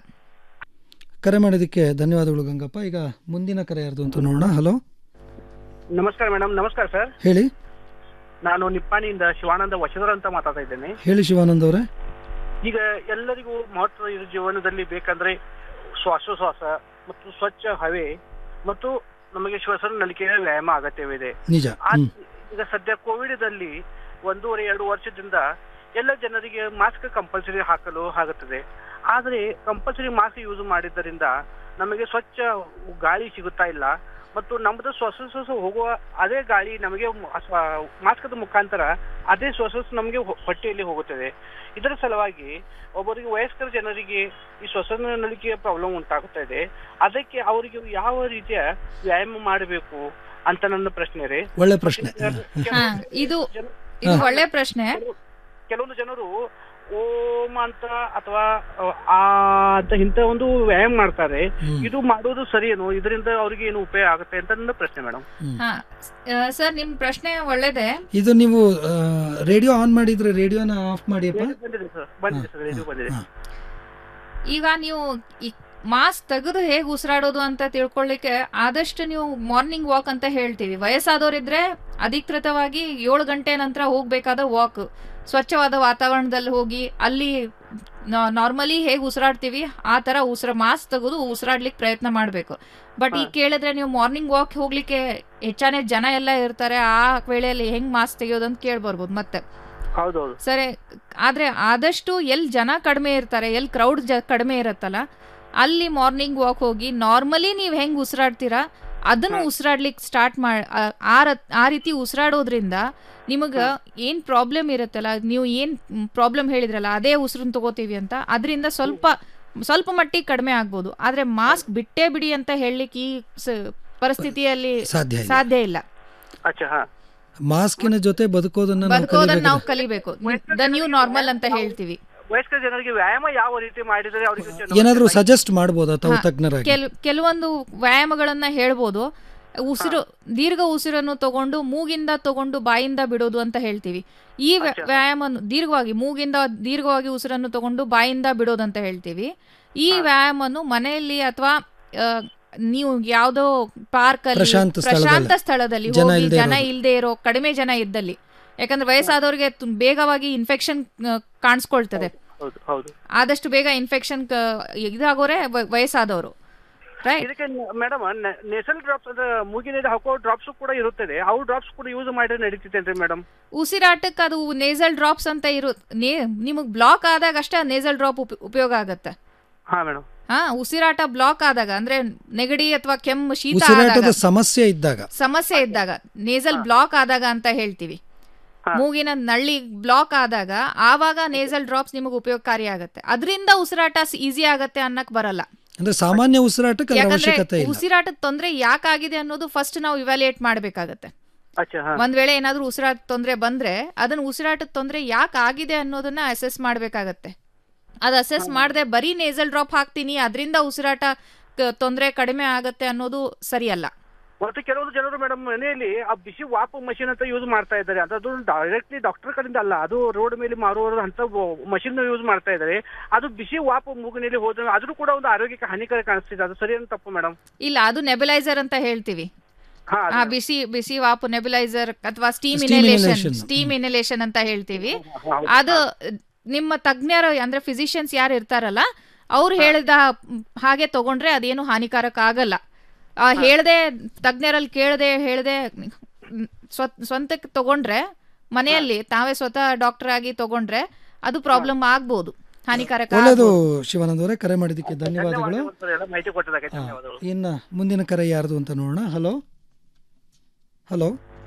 Speaker 23: ಕರೆ ಮಾಡಿದ್ದಕ್ಕೆ ಧನ್ಯವಾದಗಳು ಗಂಗಪ್ಪ ಈಗ ಮುಂದಿನ ಕರೆ ಯಾರ್ದು ಅಂತ ನೋಡೋಣ ಹಲೋ
Speaker 9: ನಮಸ್ಕಾರ ಮೇಡಮ್ ನಮಸ್ಕಾರ ಸರ್
Speaker 23: ಹೇಳಿ
Speaker 9: ನಾನು ನಿಪ್ಪಾಣಿಯಿಂದ ಶಿವಾನಂದ ವಶಧರ ಅಂತ ಮಾತಾಡ್ತಾ ಇದ್ದೇನೆ
Speaker 23: ಹೇಳಿ ಶಿವಾನಂದ್ ಅವರೇ
Speaker 9: ಈಗ ಎಲ್ಲರಿಗೂ ಮಹತ್ವ ಇರೋ ಜೀವನದಲ್ಲಿ ಬೇಕಂದ್ರೆ ಶ್ವಾಸೋಶ್ವಾಸ ಮತ್ತು ಸ್ವಚ್ಛ ಹವೆ ಮತ್ತು ನಮಗೆ ಶ್ವಸನ ನಲಿಕೆಯ ವ್ಯಾಯಾಮ ಅಗತ್ಯವಿದೆ
Speaker 23: ನಿಜ
Speaker 9: ಆ-
Speaker 23: ಹ್ಮ್
Speaker 9: ಈಗ ಸದ್ಯ ಕೋವಿಡ್ದಲ್ಲಿ ಒಂದೂವರೆ ಎರಡು ವರ್ಷದಿಂದ ಎಲ್ಲ ಜನರಿಗೆ ಮಾಸ್ಕ್ ಕಂಪಲ್ಸರಿ ಹಾಕಲು ಆಗುತ್ತದೆ ಆದರೆ ಕಂಪಲ್ಸರಿ ಮಾಸ್ಕ್ ಯೂಸ್ ಮಾಡಿದ್ದರಿಂದ ನಮಗೆ ಸ್ವಚ್ಛ ಗಾಳಿ ಸಿಗುತ್ತಾ ಇಲ್ಲ ಮತ್ತು ನಮ್ಮದು ಶ್ವಾಸೋಶ್ವಾಸ ಹೋಗುವ ಅದೇ ಗಾಳಿ ನಮಗೆ ಮಾಸ್ಕದ ಮುಖಾಂತರ ಅದೇ ಶ್ವಾಸೋಶ್ವಾಸ ನಮಗೆ ಹೊ- ಹೊಟ್ಟೆಯಲ್ಲಿ ಹೋಗುತ್ತದೆ ಇದರ ಸಲುವಾಗಿ ಒಬ್ಬರಿಗೆ ವಯಸ್ಕರ ಜನರಿಗೆ ಈ ಶ್ವಸನ ನಲಿಕೆಯ ಪ್ರಾಬ್ಲಮ್ ಉಂಟಾಗುತ್ತಾ ಇದೆ ಅದಕ್ಕೆ ಅವರಿಗೆ ಯಾವ ರೀತಿಯ ವ್ಯಾಯಾಮ ಮಾಡಬೇಕು ಅಂತ ನನ್ನ ಪ್ರಶ್ನೆ ರೀ
Speaker 23: ಒಳ್ಳೆ ಪ್ರಶ್ನೆ
Speaker 2: ಹಾ ಇದು ಇದು ಒಳ್ಳೆ ಪ್ರಶ್ನೆ
Speaker 9: ಕೆಲವೊಂದು ಜನರು ಓಂ ಅಂತ ಅಥವಾ ಆ ಅಂತ ಇಂತ ಒಂದು ವ್ಯಾಯಾಮ ಮಾಡ್ತಾರೆ ಇದು ಮಾಡೋದು ಸರಿಯೇನು ಇದರಿಂದ ಅವರಿಗೆ ಏನು ಉಪಯೋಗ ಆಗುತ್ತೆ ಅಂತ ನನ್ನ ಪ್ರಶ್ನೆ ಮೇಡಮ್
Speaker 2: ಹಾ ಸರ್ ನಿಮ್ ಪ್ರಶ್ನೆ ಒಳ್ಳೇದೇ
Speaker 23: ಇದು ನೀವು ರೇಡಿಯೋ ಆನ್ ಮಾಡಿದ್ರೆ ರೇಡಿಯೋನ ಆಫ್ ಮಾಡಿಯಪ್ಪ
Speaker 9: ಬಂದಿದೆ ಸರ್ ಬಂದಿದೆ ಸರ್ ರೇಡಿಯೋ ಬಂದಿದೆ
Speaker 2: ಈಗ ನೀವು ಈ ಮಾಸ್ಕ್ ತೆಗೆದು ಹೇಗೆ ಉಸಿರಾಡೋದು ಅಂತ ತಿಳ್ಕೊಳ್ಳಿಕ್ಕೆ ಆದಷ್ಟು ನೀವು ಮಾರ್ನಿಂಗ್ ವಾಕ್ ಅಂತ ಹೇಳ್ತೀವಿ ವಯಸ್ಸಾದವರಿದ್ರೆ ಅಧಿಕೃತವಾಗಿ ಏಳು ಗಂಟೆ ನಂತರ ಹೋಗ್ಬೇಕಾದ ವಾಕ್ ಸ್ವಚ್ಛವಾದ ವಾತಾವರಣದಲ್ಲಿ ಹೋಗಿ ಅಲ್ಲಿ ನಾರ್ಮಲಿ ಹೇಗೆ ಉಸಿರಾಡ್ತೀವಿ ಆ ತರ ಉಸಿರ ಮಾಸ್ಕ್ ತೆಗೆದು ಉಸಿರಾಡ್ಲಿಕ್ಕೆ ಪ್ರಯತ್ನ ಮಾಡಬೇಕು ಬಟ್ ಈಗ ಕೇಳಿದ್ರೆ ನೀವು ಮಾರ್ನಿಂಗ್ ವಾಕ್ ಹೋಗ್ಲಿಕ್ಕೆ ಹೆಚ್ಚಾನೆ ಜನ ಎಲ್ಲ ಇರ್ತಾರೆ ಆ ವೇಳೆಯಲ್ಲಿ ಹೆಂಗ್ ಮಾಸ್ಕ್ ತೆಗೆಯೋದು ಅಂತ ಕೇಳ್ಬರ್ಬೋದು ಮತ್ತೆ
Speaker 9: ಹೌದೌದು
Speaker 2: ಸರಿ ಆದ್ರೆ ಆದಷ್ಟು ಎಲ್ಲಿ ಜನ ಕಡಿಮೆ ಇರ್ತಾರೆ ಎಲ್ಲಿ ಕ್ರೌಡ್ ಜ ಕಡಿಮೆ ಇರುತ್ತಲ್ಲ ಅಲ್ಲಿ ಮಾರ್ನಿಂಗ್ ವಾಕ್ ಹೋಗಿ ನಾರ್ಮಲಿ ನೀವು ಹೆಂಗ್ ಉಸಿರಾಡ್ತೀರಾ ಅದನ್ನು ಉಸಿರಾಡ್ಲಿಕ್ಕೆ ಸ್ಟಾರ್ಟ್ ಮಾಡಿ ಆ ರ- ಆ ರೀತಿ ಉಸಿರಾಡೋದ್ರಿಂದ ನಿಮಗೆ ಏನ್ ಪ್ರಾಬ್ಲಮ್ ಇರುತ್ತಲ್ಲ ನೀವು ಏನ್ ಪ್ರಾಬ್ಲಮ್ ಹೇಳಿದ್ರಲ್ಲ ಅದೇ ಉಸಿರನ್ನ ತಗೋತೀವಿ ಅಂತ ಅದರಿಂದ ಸ್ವಲ್ಪ ಸ್ವಲ್ಪ ಮಟ್ಟಿಗೆ ಕಡಿಮೆ ಆಗ್ಬೋದು ಆದ್ರೆ ಮಾಸ್ಕ್ ಬಿಟ್ಟೇ ಬಿಡಿ ಅಂತ ಹೇಳಲಿಕ್ಕೆ ಈ ಸ- ಪರಿಸ್ಥಿತಿಯಲ್ಲಿ
Speaker 23: ಸಾಧ್ಯ ಇಲ್ಲ.
Speaker 2: ಸಾಧ್ಯ ಇಲ್ಲ
Speaker 9: ಅಚ್ಚಾ ಹಾ
Speaker 23: ಮಾಸ್ಕಿನ ಜೊತೆ ಬದುಕೋದನ್ನ ನಾವು
Speaker 2: ಬದುಕೋದನ್ನ ನಾವು
Speaker 23: ಕಲಿಬೇಕು
Speaker 2: ಕಲಿಬೇಕು ದ ನ್ಯೂ ನಾರ್ಮಲ್ ಅಂತ ಹೇಳ್ತೀವಿ
Speaker 9: ವಯಸ್ಕ ಜನರಿಗೆ ವ್ಯಾಯಾಮ ಯಾವ ರೀತಿ ಮಾಡಿದರೆ ಅವರಿಗೆ
Speaker 23: ಏನಾದ್ರೂ ಸಜೆಸ್ಟ್ ಮಾಡ್ಬೋದಾ ತಾವು
Speaker 2: ಹಾ,
Speaker 23: ತಜ್ಞರಾಗಿ
Speaker 2: ಕೆಲ್ ಕೆಲವೊಂದು ವ್ಯಾಯಾಮಗಳನ್ನ ಹೇಳ್ಬೋದು ಉಸಿರು ದೀರ್ಘ ಉಸಿರನ್ನು ತಗೊಂಡು ಮೂಗಿಂದ ತಗೊಂಡು ಬಾಯಿಂದ ಬಿಡೋದು ಅಂತ ಹೇಳ್ತೀವಿ ಈ ವ್ಯ- ವ್ಯಾಯಾಮ ದೀರ್ಘವಾಗಿ ಮೂಗಿಂದ ದೀರ್ಘವಾಗಿ ಉಸಿರನ್ನು ತಗೊಂಡು ಬಾಯಿಂದ ಬಿಡೋದು ಅಂತ ಹೇಳ್ತೀವಿ ಈ ವ್ಯಾಯಾಮವನ್ನು ಮನೆಯಲ್ಲಿ ಅಥವಾ ನೀವು ಯಾವ್ದೋ ಪಾರ್ಕ್ ಅಲ್ಲಿ
Speaker 23: ಪ್ರಶಾಂತ ಸ್ಥಳದಲ್ಲಿ.
Speaker 2: ಪ್ರಶಾಂತ ಸ್ಥಳದಲ್ಲಿ
Speaker 23: ಜನ
Speaker 2: ಹೋಗಿ
Speaker 23: ಇಲ್ದೇ
Speaker 2: ಜನ
Speaker 23: ಇರೋದು.
Speaker 2: ಇಲ್ಲದೆ ಇರೋ ಕಡಿಮೆ ಜನ ಇದ್ದಲ್ಲಿ ಯಾಕಂದ್ರೆ ವಯಸ್ಸಾದವ್ರಿಗೆ ತು- ಬೇಗವಾಗಿ ಇನ್ಫೆಕ್ಷನ್ ಕಾಣಿಸ್ಕೊಳ್ತದೆ
Speaker 9: ಹೌದು ಹೌದು
Speaker 2: ಆದಷ್ಟು ಬೇಗ ಇನ್ಫೆಕ್ಷನ್ ಇದಾಗೋರೆ ವ- ವಯಸ್ಸಾದವರು Right.
Speaker 9: ಇದಕ್ಕೆ ಮೇಡಮ್ ನೇಸಲ್ ಡ್ರಾಪ್ಸ್ ಅಂದ್ರೆ ಮೂಗಿನಲ್ಲಿ ಹಾಕೋ ಡ್ರಾಪ್ಸ್ ಕೂಡ ಇರುತ್ತದೆ ಅವು ಡ್ರಾಪ್ಸ್ ಕೂಡ ಯೂಸ್ ಮಾಡಿದ್ರೆ ನಡೀತೈತೇನ್ರಿ ಮೇಡಮ್
Speaker 2: ಉಸಿರಾಟಕ್ಕೆ ಅದು ನೇಸಲ್ ಡ್ರಾಪ್ಸ್ ಅಂತ ಇರು ನೇ ನಿಮಗೆ ಬ್ಲಾಕ್ ಆದಾಗ ಅಷ್ಟೇ ನೇಸಲ್ ಡ್ರಾಪ್ ಉಪಯೋಗ ಆಗತ್ತೆ
Speaker 9: ಹಾ ಮೇಡಮ್
Speaker 2: ಹಾ ಉಸಿರಾಟ ಬ್ಲಾಕ್ ಆದಾಗ ಅಂದ್ರೆ ನೆಗಡಿ ಅಥವಾ ಕೆಮ್ಮು ಶೀತ
Speaker 23: ಉಸಿರಾಟದ
Speaker 2: ಆದಾಗ
Speaker 23: ಸಮಸ್ಯೆ ಇದ್ದಾಗ
Speaker 2: ಸಮಸ್ಯೆ ಇದ್ದಾಗ ನೇಸಲ್ ಬ್ಲಾಕ್ ಆದಾಗ ಅಂತ ಹೇಳ್ತೀವಿ ಮೂಗಿನ ನಳ್ಳಿ ಬ್ಲಾಕ್ ಆದಾಗ ಆವಾಗ ನೇಸಲ್ ಡ್ರಾಪ್ಸ್ ನಿಮಗೆ ಉಪಯೋಗಕಾರಿ ಆಗತ್ತೆ ಅದರಿಂದ ಉಸಿರಾಟ ಈಸಿ ಆಗತ್ತೆ ಅನ್ನಕ್ ಬರಲ್ಲ
Speaker 23: ಅಂದ್ರೆ ಸಾಮಾನ್ಯ ಉಸಿರಾಟಕ್ಕೆ ಅದರ
Speaker 2: ಯಾಕಂದ್ರೆ
Speaker 23: ಅವಶ್ಯಕತೆ ಇಲ್ಲ
Speaker 2: ಉಸಿರಾಟದ ತೊಂದ್ರೆ ಯಾಕಾಗಿದೆ ಅನ್ನೋದು ಫಸ್ಟ್ ನಾವು ಇವ್ಯಾಲ್ಯೂಯೇಟ್ ಮಾಡ್ಬೇಕಾಗತ್ತೆ
Speaker 9: ಅಚ್ಚಾ ಹಾ
Speaker 2: ಒಂದ್ ವೇಳೆ ಏನಾದ್ರೂ ಉಸಿರಾಟ ತೊಂದ್ರೆ ಬಂದ್ರೆ ಅದನ್ನ ಉಸಿರಾಟದ ತೊಂದ್ರೆ ಯಾಕೆ ಆಗಿದೆ ಅನ್ನೋದನ್ನ ಅಸೆಸ್ ಮಾಡ್ಬೇಕಾಗತ್ತೆ ಅದು ಅಸೆಸ್ ಮಾಡದೆ ಬರೀ ನೇಸಲ್ ಡ್ರಾಪ್ ಹಾಕ್ತೀನಿ ಅದರಿಂದ ಉಸಿರಾಟ ಕ- ತೊಂದ್ರೆ ಕಡಿಮೆ ಆಗತ್ತೆ ಅನ್ನೋದು ಸರಿಯಲ್ಲ
Speaker 9: ಮತ್ತು ಕೆಲವರು ಜನರು ಮೇಡಮ್ ಮನೆಯಲ್ಲಿ ಆ ಬಿಸಿ ವಾಪ್ ಮಷಿನ್ ಅಂತ ಯೂಸ್ ಮಾಡ್ತಾ ಇದ್ದಾರೆ ಅದು ಡೈರೆಕ್ಟ್ಲಿ ಡಾಕ್ಟರ್ ಕಡೆಯಿಂದ ಅಲ್ಲ ಅದು ರೋಡ್ ಮೇಲೆ ಮಾರುವವರು ಅಂತ ಮಷಿನ್ ಯೂಸ್ ಮಾಡ್ತಾ ಇದ್ದಾರೆ ಅದು ಬಿಸಿ ವಾಪ್ ಮೂಗಿನಲ್ಲಿ ಹೋದ ಆದ್ರೂ ಕೂಡ ಒಂದು ಆರೋಗ್ಯಕ್ಕೆ ಹಾನಿಕರ ಕಾಣಿಸ್ತಿದೆ ಅದು ಸರಿ ತಪ್ಪು ಮೇಡಮ್
Speaker 2: ಇಲ್ಲ ಅದು ನೆಬುಲೈಸರ್ ಅಂತ ಹೇಳ್ತೀವಿ
Speaker 9: ಹಾ
Speaker 2: ಆ ಬಿಸಿ ಬಿಸಿ ವಾಪು ನೆಬುಲೈಸರ್ ಅಥವಾ steam
Speaker 23: Steam
Speaker 2: inhalation
Speaker 23: inhalation.
Speaker 2: Steam inhalation ಅಂತ ಹೇಳ್ತೀವಿ
Speaker 9: ಹೌದು.
Speaker 2: ಅದು ನಿಮ್ಮ ತಜ್ಞರು ಅಂದ್ರೆ ಫಿಸಿಷಿಯನ್ಸ್ ಯಾರು ಇರ್ತಾರಲ್ಲ ಅವ್ರು ಹೇಳಿದ ಹಾಗೆ ತಗೊಂಡ್ರೆ ಅದೇನು ಹಾನಿಕಾರಕ ಆಗಲ್ಲ ಆ ಹೇಳ್ದೆ ತಜ್ಞರಲ್ಲಿ ಕೇಳದೆ ಹೇಳ್ದೆ ಸ್ವ ಸ್ವಂತಕ್ಕೆ ತಗೊಂಡ್ರೆ ಮನೆಯಲ್ಲಿ ತಾವೇ ಸ್ವತಃ ಡಾಕ್ಟರ್ ಆಗಿ ತಗೊಂಡ್ರೆ ಅದು ಪ್ರಾಬ್ಲಮ್ ಆಗ್ಬೋದು ಹಾನಿಕಾರಕ
Speaker 23: ಒಳ್ಳೆಯದು
Speaker 2: ಆಗ್ಬೋದು.
Speaker 23: ಶಿವಾನಂದ್ ಅವರೇ ಕರೆ ಮಾಡಿದ್ದಕ್ಕೆ ಧನ್ಯವಾದಗಳು
Speaker 9: ಸರ್, ಎಲ್ಲ ಮಾಹಿತಿ ಕೊಟ್ಟದಕ್ಕೆ
Speaker 23: ಹಾ.
Speaker 9: ಧನ್ಯವಾದಗಳು
Speaker 23: ಇನ್ನು ಮುಂದಿನ ಕರೆ ಯಾರ್ದು ಅಂತ ನೋಡೋಣ ಹಲೋ ಹಲೋ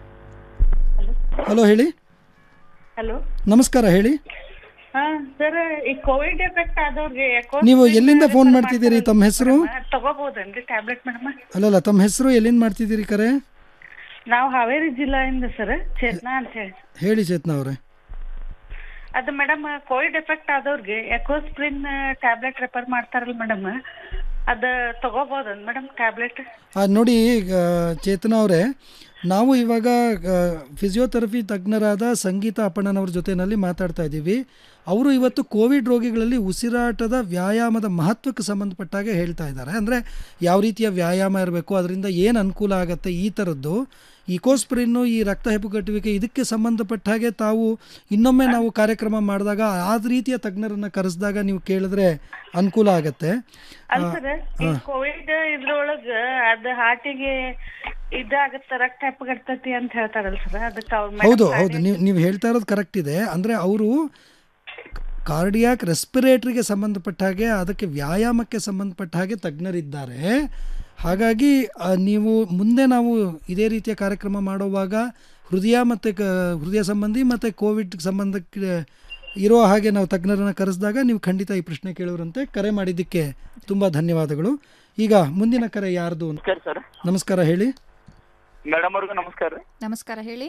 Speaker 23: ಹಲೋ ಹೇಳಿ
Speaker 11: ಹಲೋ
Speaker 23: ನಮಸ್ಕಾರ ಹೇಳಿ
Speaker 11: ಹಾ ಸರ್ ಈ ಕೋವಿಡ್ ಎಫೆಕ್ಟ್ ಆದವ್ರಿಗೆ ಯಾಕೋ
Speaker 23: ನೀವು ಎಲ್ಲಿಂದ ಫೋನ್ ಮಾಡ್ತಿದ್ದೀರಿ ತಮ್ಮ ಹೆಸರು
Speaker 11: ತಗೋಬಹುದೇನ್ರಿ ಟ್ಯಾಬ್ಲೆಟ್ ಮೇಡಮ್
Speaker 23: ಅಲ್ಲಲ್ಲ ತಮ್ಮ ಹೆಸರು ಎಲ್ಲಿಂದ ಮಾಡ್ತಿದ್ದೀರಿ ಕರೆ
Speaker 11: ನಾವು ಹಾವೇರಿ ಜಿಲ್ಲೆಯಿಂದ ಸರ್ ಚೇತನಾ ಅಂತ ಹೇಳಿ
Speaker 23: ಹೇಳಿ ಚೇತನಾ ಅವರೇ
Speaker 11: ಅದು ಮೇಡಮ್ ಕೋವಿಡ್ ಎಫೆಕ್ಟ್ ಆದವ್ರಿಗೆ ಎಕೋಸ್ಪ್ರಿನ್ ಟ್ಯಾಬ್ಲೆಟ್ ರೆಫರ್ ಮಾಡ್ತಾರಲ್ಲ ಮೇಡಮ್ ಅದ ತಗೋಬಹುದನ್ ಮೇಡಮ್ ಟ್ಯಾಬ್ಲೆಟ್
Speaker 23: ಆ, ನೋಡಿ ಈಗ ಚೇತನಾ ಅವರೇ ನಾವು ಇವಾಗ ಫಿಸಿಯೋಥೆರಪಿ ತಜ್ಞರಾದ ಸಂಗೀತ ಅಪ್ಪಣ್ಣನವ್ರ ಜೊತೆನಲ್ಲಿ ಮಾತಾಡ್ತಾ ಇದ್ದೀವಿ ಅವರು ಇವತ್ತು ಕೋವಿಡ್ ರೋಗಿಗಳಲ್ಲಿ ಉಸಿರಾಟದ ವ್ಯಾಯಾಮದ ಮಹತ್ವಕ್ಕೆ ಸಂಬಂಧಪಟ್ಟಾಗೆ ಹೇಳ್ತಾ ಇದ್ದಾರೆ ಅಂದರೆ ಯಾವ ರೀತಿಯ ವ್ಯಾಯಾಮ ಇರಬೇಕು ಅದರಿಂದ ಏನು ಅನುಕೂಲ ಆಗುತ್ತೆ ಈ ಥರದ್ದು ಇಕೋಸ್ಪ್ರಿನ್ನು ಈ ರಕ್ತ ಹೆಪ್ಪುಗಟ್ಟುವಿಕೆ ಇದಕ್ಕೆ ಸಂಬಂಧಪಟ್ಟ ಹಾಗೆ ತಾವು ಇನ್ನೊಮ್ಮೆ ನಾವು ಕಾರ್ಯಕ್ರಮ ಮಾಡಿದಾಗ ಆ ರೀತಿಯ ತಜ್ಞರನ್ನು ಕರೆಸಿದಾಗ ನೀವು ಕೇಳಿದ್ರೆ ಅನುಕೂಲ ಆಗತ್ತೆ
Speaker 11: ಅಲ್ಲ
Speaker 23: ಆ,
Speaker 11: ಸರ್ ಈ
Speaker 23: ಆ.
Speaker 11: ಕೋವಿಡ್ ಇದ್ರೊಳಗ ಅದ ಹಾರ್ಟಿಗೆ ಇದಾಗತ್ತ ರಕ್ತ ಹೆಪ್ಪಗಡ್ತತಿ ಅಂತ ಹೇಳ್ತಾರಲ್ಲ ಸರ್ ಅದಕ್ಕೆ ಅವ್ರ
Speaker 23: ಹೌದು ಹೌದು ನೀವು ನೀವು ಹೇಳ್ತಾ ಇರೋದು ಕರೆಕ್ಟ್ ಇದೆ ಅಂದರೆ ಅವರು ಕಾರ್ಡಿಯಾಕ್ ರೆಸ್ಪಿರೇಟ್ರಿಗೆ ಸಂಬಂಧಪಟ್ಟ ಹಾಗೆ ಅದಕ್ಕೆ ವ್ಯಾಯಾಮಕ್ಕೆ ಸಂಬಂಧಪಟ್ಟ ಹಾಗೆ ತಜ್ಞರಿದ್ದಾರೆ ಹಾಗಾಗಿ ಆ, ನೀವು ಮುಂದೆ ನಾವು ಇದೇ ರೀತಿಯ ಕಾರ್ಯಕ್ರಮ ಮಾಡುವಾಗ ಹೃದಯ ಮತ್ತು ಕ ಹೃದಯ ಸಂಬಂಧಿ ಮತ್ತು ಕೋವಿಡ್ ಸಂಬಂಧಕ್ಕೆ ಇರೋ ಹಾಗೆ ನಾವು ತಜ್ಞರನ್ನು ಕರೆಸಿದಾಗ ನೀವು ಖಂಡಿತ ಈ ಪ್ರಶ್ನೆ ಕೇಳೋರಂತೆ ಕರೆ ಮಾಡಿದ್ದಕ್ಕೆ ತುಂಬ ಧನ್ಯವಾದಗಳು ಈಗ ಮುಂದಿನ ಕರೆ ಯಾರ್ದು ಅಂತ
Speaker 5: ನಮಸ್ಕಾರ ಸರ್
Speaker 23: ನಮಸ್ಕಾರ ಹೇಳಿ
Speaker 5: ಮೇಡಮ್ ಅವ್ರಿಗೂ ನಮಸ್ಕಾರ ರೀ
Speaker 2: ನಮಸ್ಕಾರ ಹೇಳಿ